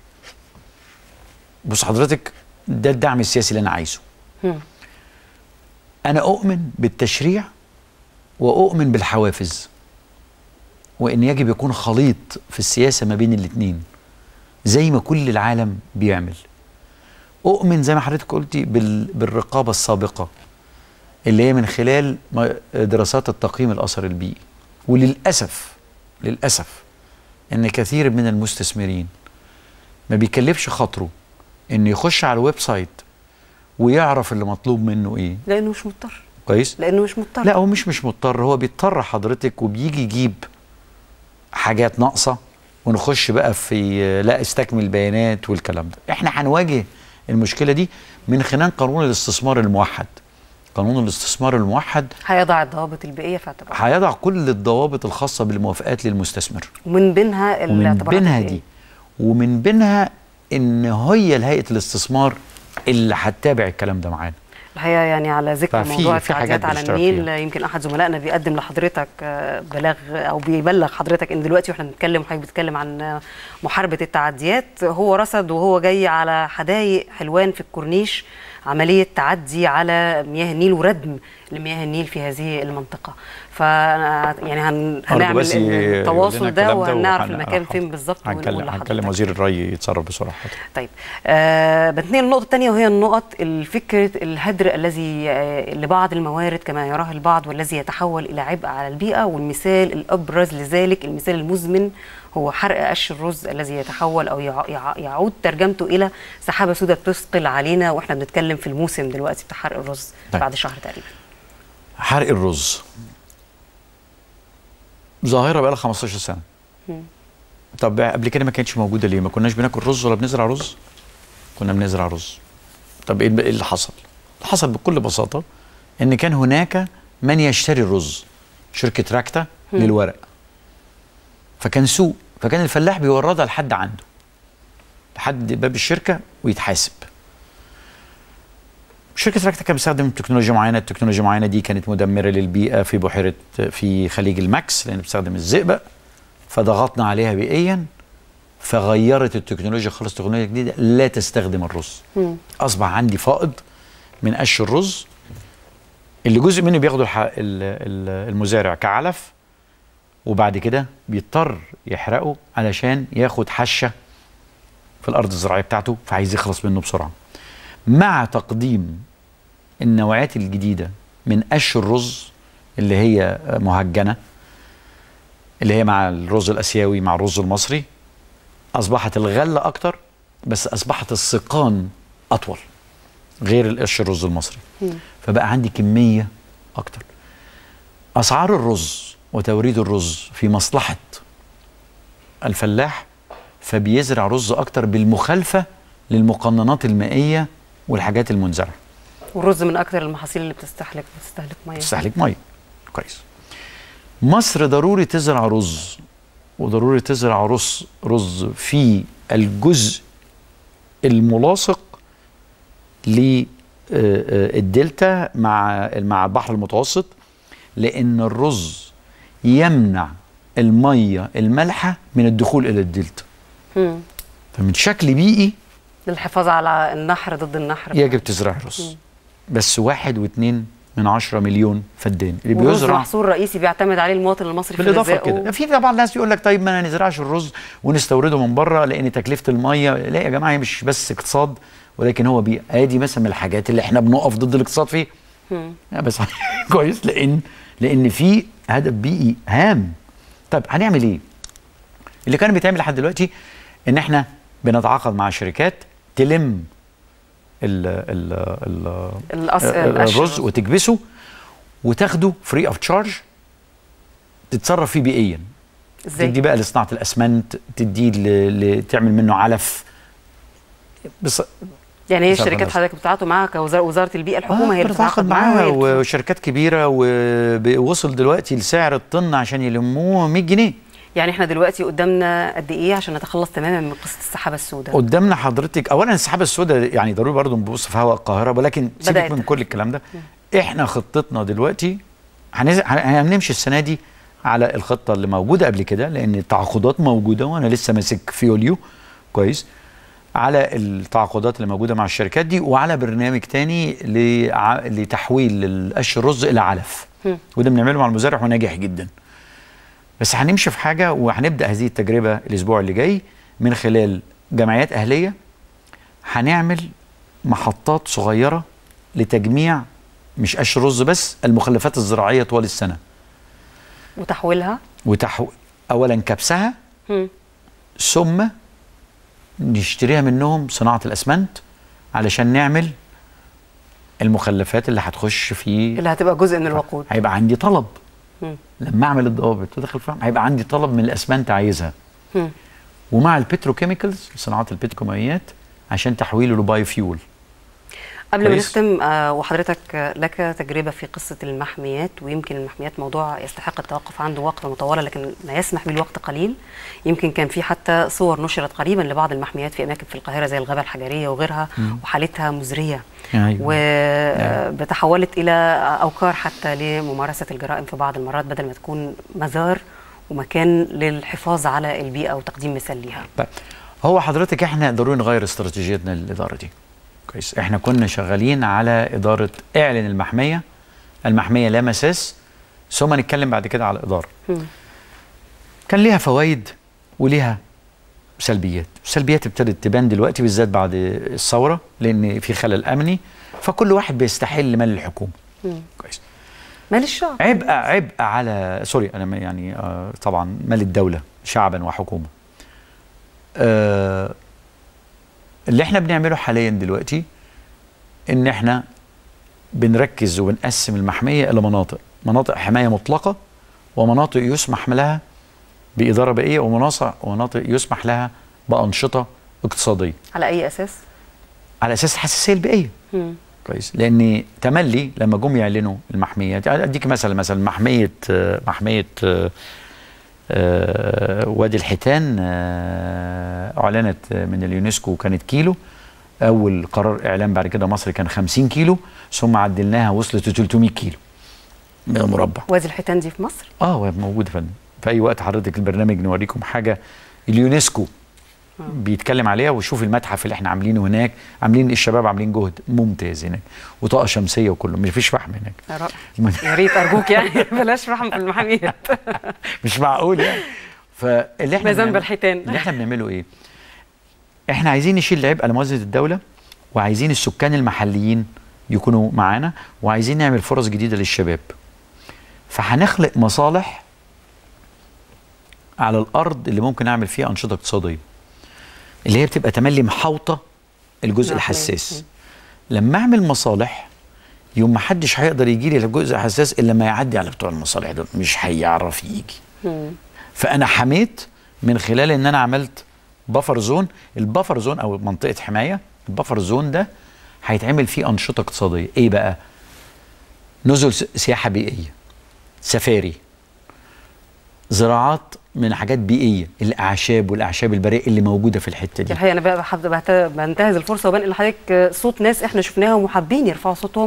بص حضرتك ده الدعم السياسي اللي انا عايزه هم. انا اؤمن بالتشريع واؤمن بالحوافز وان يجب يكون خليط في السياسه ما بين الاثنين زي ما كل العالم بيعمل اؤمن زي ما حضرتك قلتي بال... بالرقابه السابقه اللي هي من خلال ما- دراسات التقييم الاثر البيئي وللاسف للاسف ان كثير من المستثمرين ما بيكلفش خاطره انه يخش على الويب سايت ويعرف اللي مطلوب منه ايه لانه مش مضطر كويس لانه مش مضطر لا هو مش مش مضطر هو بيضطر حضرتك وبيجي يجيب حاجات ناقصه ونخش بقى في لا استكمل البيانات والكلام ده احنا هنواجه المشكله دي من خلال قانون الاستثمار الموحد قانون الاستثمار الموحد هيضع الضوابط البيئيه في اعتبار هيضع كل الضوابط الخاصه بالموافقات للمستثمر ومن بينها ومن الاعتبارات بينها البيئية. دي ومن بينها ان هي هيئه الاستثمار اللي هتتابع الكلام ده معانا الحقيقه يعني على ذكر ففي- موضوع في حاجات التعديات على بنشتغل النيل فيها. يمكن احد زملائنا بيقدم لحضرتك آه، بلاغ او بيبلغ حضرتك ان دلوقتي واحنا بنتكلم وحضرتك بتتكلم عن آه، محاربه التعديات هو رصد وهو جاي على حدائق حلوان في الكورنيش عمليه تعدي على مياه النيل وردم لمياه النيل في هذه المنطقه ف يعني هن... أرجو هنعمل بس يقول لنا التواصل ده الكلام وهنعرف وهن- المكان هن- فين بالظبط ونقول هنكلم لحضرتك هنكلم وزير الري يتصرف بسرعه طيب آه بنتنقل للنقطة الثانية وهي النقط الفكرة الهدر الذي آه لبعض الموارد كما يراه البعض والذي يتحول إلى عبء على البيئة والمثال الأبرز لذلك المثال المزمن هو حرق قش الرز الذي يتحول أو يع- يع- يعود ترجمته إلى سحابة سوداء بتثقل علينا وإحنا بنتكلم في الموسم دلوقتي بتاع حرق الرز طيب. بعد شهر تقريبا حرق الرز ظاهره بقى لها 15 سنه مم. طب قبل كده ما كانتش موجوده ليه ما كناش بناكل رز ولا بنزرع رز كنا بنزرع رز طب ايه اللي حصل اللي حصل بكل بساطه ان كان هناك من يشتري الرز شركه راكتا مم. للورق فكان سوق فكان الفلاح بيوردها لحد عنده لحد باب الشركه ويتحاسب شركه راكتا كانت بتستخدم تكنولوجيا معينه التكنولوجيا المعينه دي كانت مدمره للبيئه في بحيره في خليج الماكس لان بتستخدم الزئبق فضغطنا عليها بيئيا فغيرت التكنولوجيا خالص تكنولوجيا جديده لا تستخدم الرز مم. اصبح عندي فائض من قش الرز اللي جزء منه بياخده الح... ال- ال- المزارع كعلف وبعد كده بيضطر يحرقه علشان ياخد حشه في الارض الزراعيه بتاعته فعايز يخلص منه بسرعه مع تقديم النوعات الجديده من قش الرز اللي هي مهجنه اللي هي مع الرز الاسيوي مع الرز المصري اصبحت الغله اكتر بس اصبحت السقان اطول غير القش الرز المصري فبقى عندي كميه اكتر اسعار الرز وتوريد الرز في مصلحه الفلاح فبيزرع رز اكتر بالمخالفه للمقننات المائيه والحاجات المنزرعه والرز من أكثر المحاصيل اللي بتستهلك بتستهلك مياه تستهلك ميه كويس مصر ضروري تزرع رز وضروري تزرع رز رز في الجزء الملاصق للدلتا مع مع البحر المتوسط لان الرز يمنع الميه المالحه من الدخول الى الدلتا مم. فمن شكل بيئي للحفاظ على النحر ضد النحر يجب تزرع رز مم. بس واحد واثنين من 10 مليون فدان اللي ورز بيزرع محصول رئيسي بيعتمد عليه المواطن المصري في بالاضافه غذائه. كده في طبعا ناس يقول لك طيب ما نزرعش الرز ونستورده من بره لان تكلفه الميه لا يا جماعه هي مش بس اقتصاد ولكن هو بيئه ادي مثلا من الحاجات اللي احنا بنقف ضد الاقتصاد فيه مم. لا بس كويس لان لان في هدف بيئي هام طيب هنعمل ايه اللي كان بيتعمل لحد دلوقتي ان احنا بنتعاقد مع شركات تلم ال ال ال الأس- القش الرز وتكبسه وتاخده فري اوف تشارج تتصرف فيه بيئيا ازاي؟ تدي بقى لصناعه الاسمنت تديه ل- ل- تعمل منه علف بس يعني هي بصرف الشركات النظر. حضرتك بتتعاقد معاها كوزاره وزاره البيئه الحكومه آه هي اللي بتتعاقد معاها وهي اللي وشركات كبيره ووصل دلوقتي لسعر الطن عشان يلموه 100 جنيه يعني احنا دلوقتي قدامنا قد ايه عشان نتخلص تماما من قصه السحابه السوداء قدامنا حضرتك اولا السحابه السوداء يعني ضروري برضه نبص في هواء القاهره ولكن سيبك بدأت. من كل الكلام ده احنا خطتنا دلوقتي هنز- هن- هنمشي السنه دي على الخطه اللي موجوده قبل كده لان التعاقدات موجوده وانا لسه ماسك في يوليو كويس على التعاقدات اللي موجوده مع الشركات دي وعلى برنامج تاني لع- لتحويل القش الرز الى علف مم. وده بنعمله مع المزارع وناجح جدا بس هنمشي في حاجه وهنبدا هذه التجربه الاسبوع اللي جاي من خلال جمعيات اهليه هنعمل محطات صغيره لتجميع مش قش رز بس المخلفات الزراعيه طوال السنه وتحويلها وتحو اولا كبسها مم. ثم نشتريها منهم صناعه الاسمنت علشان نعمل المخلفات اللي هتخش في اللي هتبقى جزء من الوقود هيبقى عندي طلب مم. لما اعمل الضوابط وادخل فيها هيبقى عندي طلب من الاسمنت عايزها مم. ومع البتروكيميكالز صناعه البتروكيماويات عشان تحويله لبايو فيول قبل ما كويس. نختم آه، وحضرتك آه، لك تجربه في قصه المحميات ويمكن المحميات موضوع يستحق التوقف عنده وقفه مطوله لكن ما يسمح به الوقت قليل يمكن كان في حتى صور نشرت قريبا لبعض المحميات في اماكن في القاهره زي الغابه الحجريه وغيرها مم. وحالتها مزريه أيوة. وتحولت الى اوكار حتى لممارسه الجرائم في بعض المرات بدل ما تكون مزار ومكان للحفاظ على البيئه وتقديم مثال ليها طيب هو حضرتك احنا ضروري نغير استراتيجيتنا للاداره دي كويس احنا كنا شغالين على اداره اعلن المحميه المحميه لا مساس ثم نتكلم بعد كده على الاداره كان ليها فوائد وليها سلبيات السلبيات ابتدت تبان دلوقتي بالذات بعد الثوره لان في خلل امني فكل واحد بيستحل مال الحكومه كويس مال الشعب عبء عبء على سوري انا ما- يعني آه طبعا مال الدوله شعبا وحكومه آه اللي احنا بنعمله حاليا دلوقتي ان احنا بنركز وبنقسم المحميه الى مناطق مناطق حمايه مطلقه ومناطق يسمح لها باداره بيئيه ومناطق ومناطق يسمح لها بانشطه اقتصاديه على اي اساس؟ على اساس الحساسيه البيئيه مم. كويس لان تملي لما جم يعلنوا المحميات يعني اديك مثلا مثلا محميه آه، محميه آه، آه، وادي الحيتان آه، اعلنت من اليونسكو كانت كيلو اول قرار اعلان بعد كده مصر كان 50 كيلو ثم عدلناها وصلت ل 300 كيلو من المربع وادي الحيتان دي في مصر اه موجوده فندم في اي وقت حضرتك البرنامج نوريكم حاجه اليونسكو بيتكلم عليها وشوف المتحف اللي احنا عاملينه هناك عاملين الشباب عاملين جهد ممتاز هناك وطاقه شمسيه وكله مش فيش فحم هناك يا رب يا ريت ارجوك يعني بلاش فحم في المحاميات مش معقول يعني فاللي احنا ما ذنب بنعمل- الحيتان اللي احنا بنعمله ايه احنا عايزين نشيل العبء على موازنه الدوله وعايزين السكان المحليين يكونوا معانا وعايزين نعمل فرص جديده للشباب فهنخلق مصالح على الارض اللي ممكن اعمل فيها انشطه اقتصاديه اللي هي بتبقى تملي محاوطه الجزء نعم. الحساس لما اعمل مصالح يوم ما حدش هيقدر يجي لي الجزء الحساس الا لما يعدي على بتوع المصالح دول مش هيعرف يجي مم. فانا حميت من خلال ان انا عملت بفر زون البفر زون او منطقه حمايه البفر زون ده هيتعمل فيه انشطه اقتصاديه ايه بقى نزل س- سياحه بيئيه سفاري زراعات من حاجات بيئيه الاعشاب والاعشاب البريئه اللي موجوده في الحته دي الحقيقه انا بقى بحب بحت- بنتهز الفرصه وبنقل لحضرتك صوت ناس احنا شفناهم وحابين يرفعوا صوتهم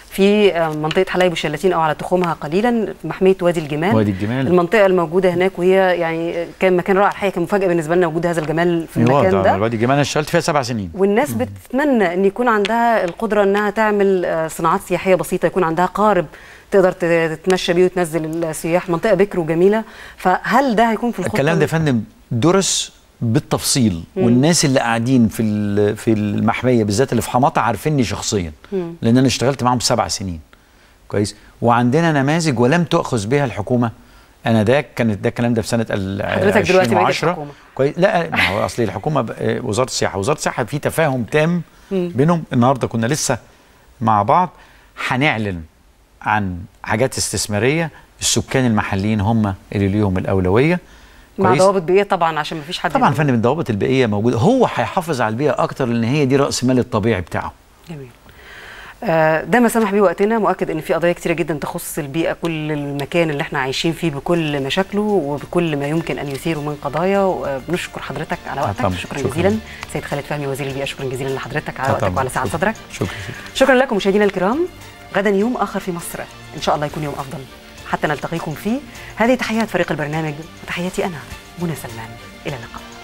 في آه، منطقه حلايب وشلاتين او على تخومها قليلا في محميه وادي الجمال وادي الجمال. المنطقه الموجوده هناك وهي يعني كان مكان رائع الحقيقه كان مفاجاه بالنسبه لنا وجود هذا الجمال في المكان واضح، ده وادي الجمال انا اشتغلت فيها سبع سنين والناس بتتمنى ان يكون عندها القدره انها تعمل آه، صناعات سياحيه بسيطه يكون عندها قارب تقدر ت- تتمشى بيه وتنزل السياح منطقه بكر وجميله فهل ده هيكون في الخطه الكلام ده يا فندم درس بالتفصيل مم. والناس اللي قاعدين في ال- في المحميه بالذات اللي في حماطه عارفيني شخصيا مم. لان انا اشتغلت معاهم سبع سنين كويس وعندنا نماذج ولم تؤخذ بها الحكومه انا ده كانت ده الكلام ده في سنه ال- حضرتك دلوقتي بقيت 2010. الحكومة. كويس لا ما هو اصل الحكومه ب- آه، وزاره السياحه وزاره السياحه في تفاهم تام مم. بينهم النهارده كنا لسه مع بعض هنعلن عن حاجات استثماريه السكان المحليين هم اللي ليهم الاولويه مع كويس؟ ضوابط بيئيه طبعا عشان ما فيش حد طبعا يا يضر. فندم الضوابط البيئيه موجوده هو هيحافظ على البيئه اكتر لان هي دي راس مال الطبيعي بتاعه جميل آه، ده ما سمح بيه وقتنا مؤكد ان في قضايا كتيره جدا تخص البيئه كل المكان اللي احنا عايشين فيه بكل مشاكله وبكل ما يمكن ان يثيره من قضايا بنشكر حضرتك على وقتك طبعاً، شكرا, شكراً. جزيلا سيد خالد فهمي وزير البيئه شكرا جزيلا لحضرتك على آه، وقتك طبعاً. وعلى سعه شكراً. صدرك شكرا شكرا لكم مشاهدينا الكرام غدا يوم اخر في مصر ان شاء الله يكون يوم افضل حتى نلتقيكم فيه هذه تحيات فريق البرنامج وتحياتي انا منى سلمان الى اللقاء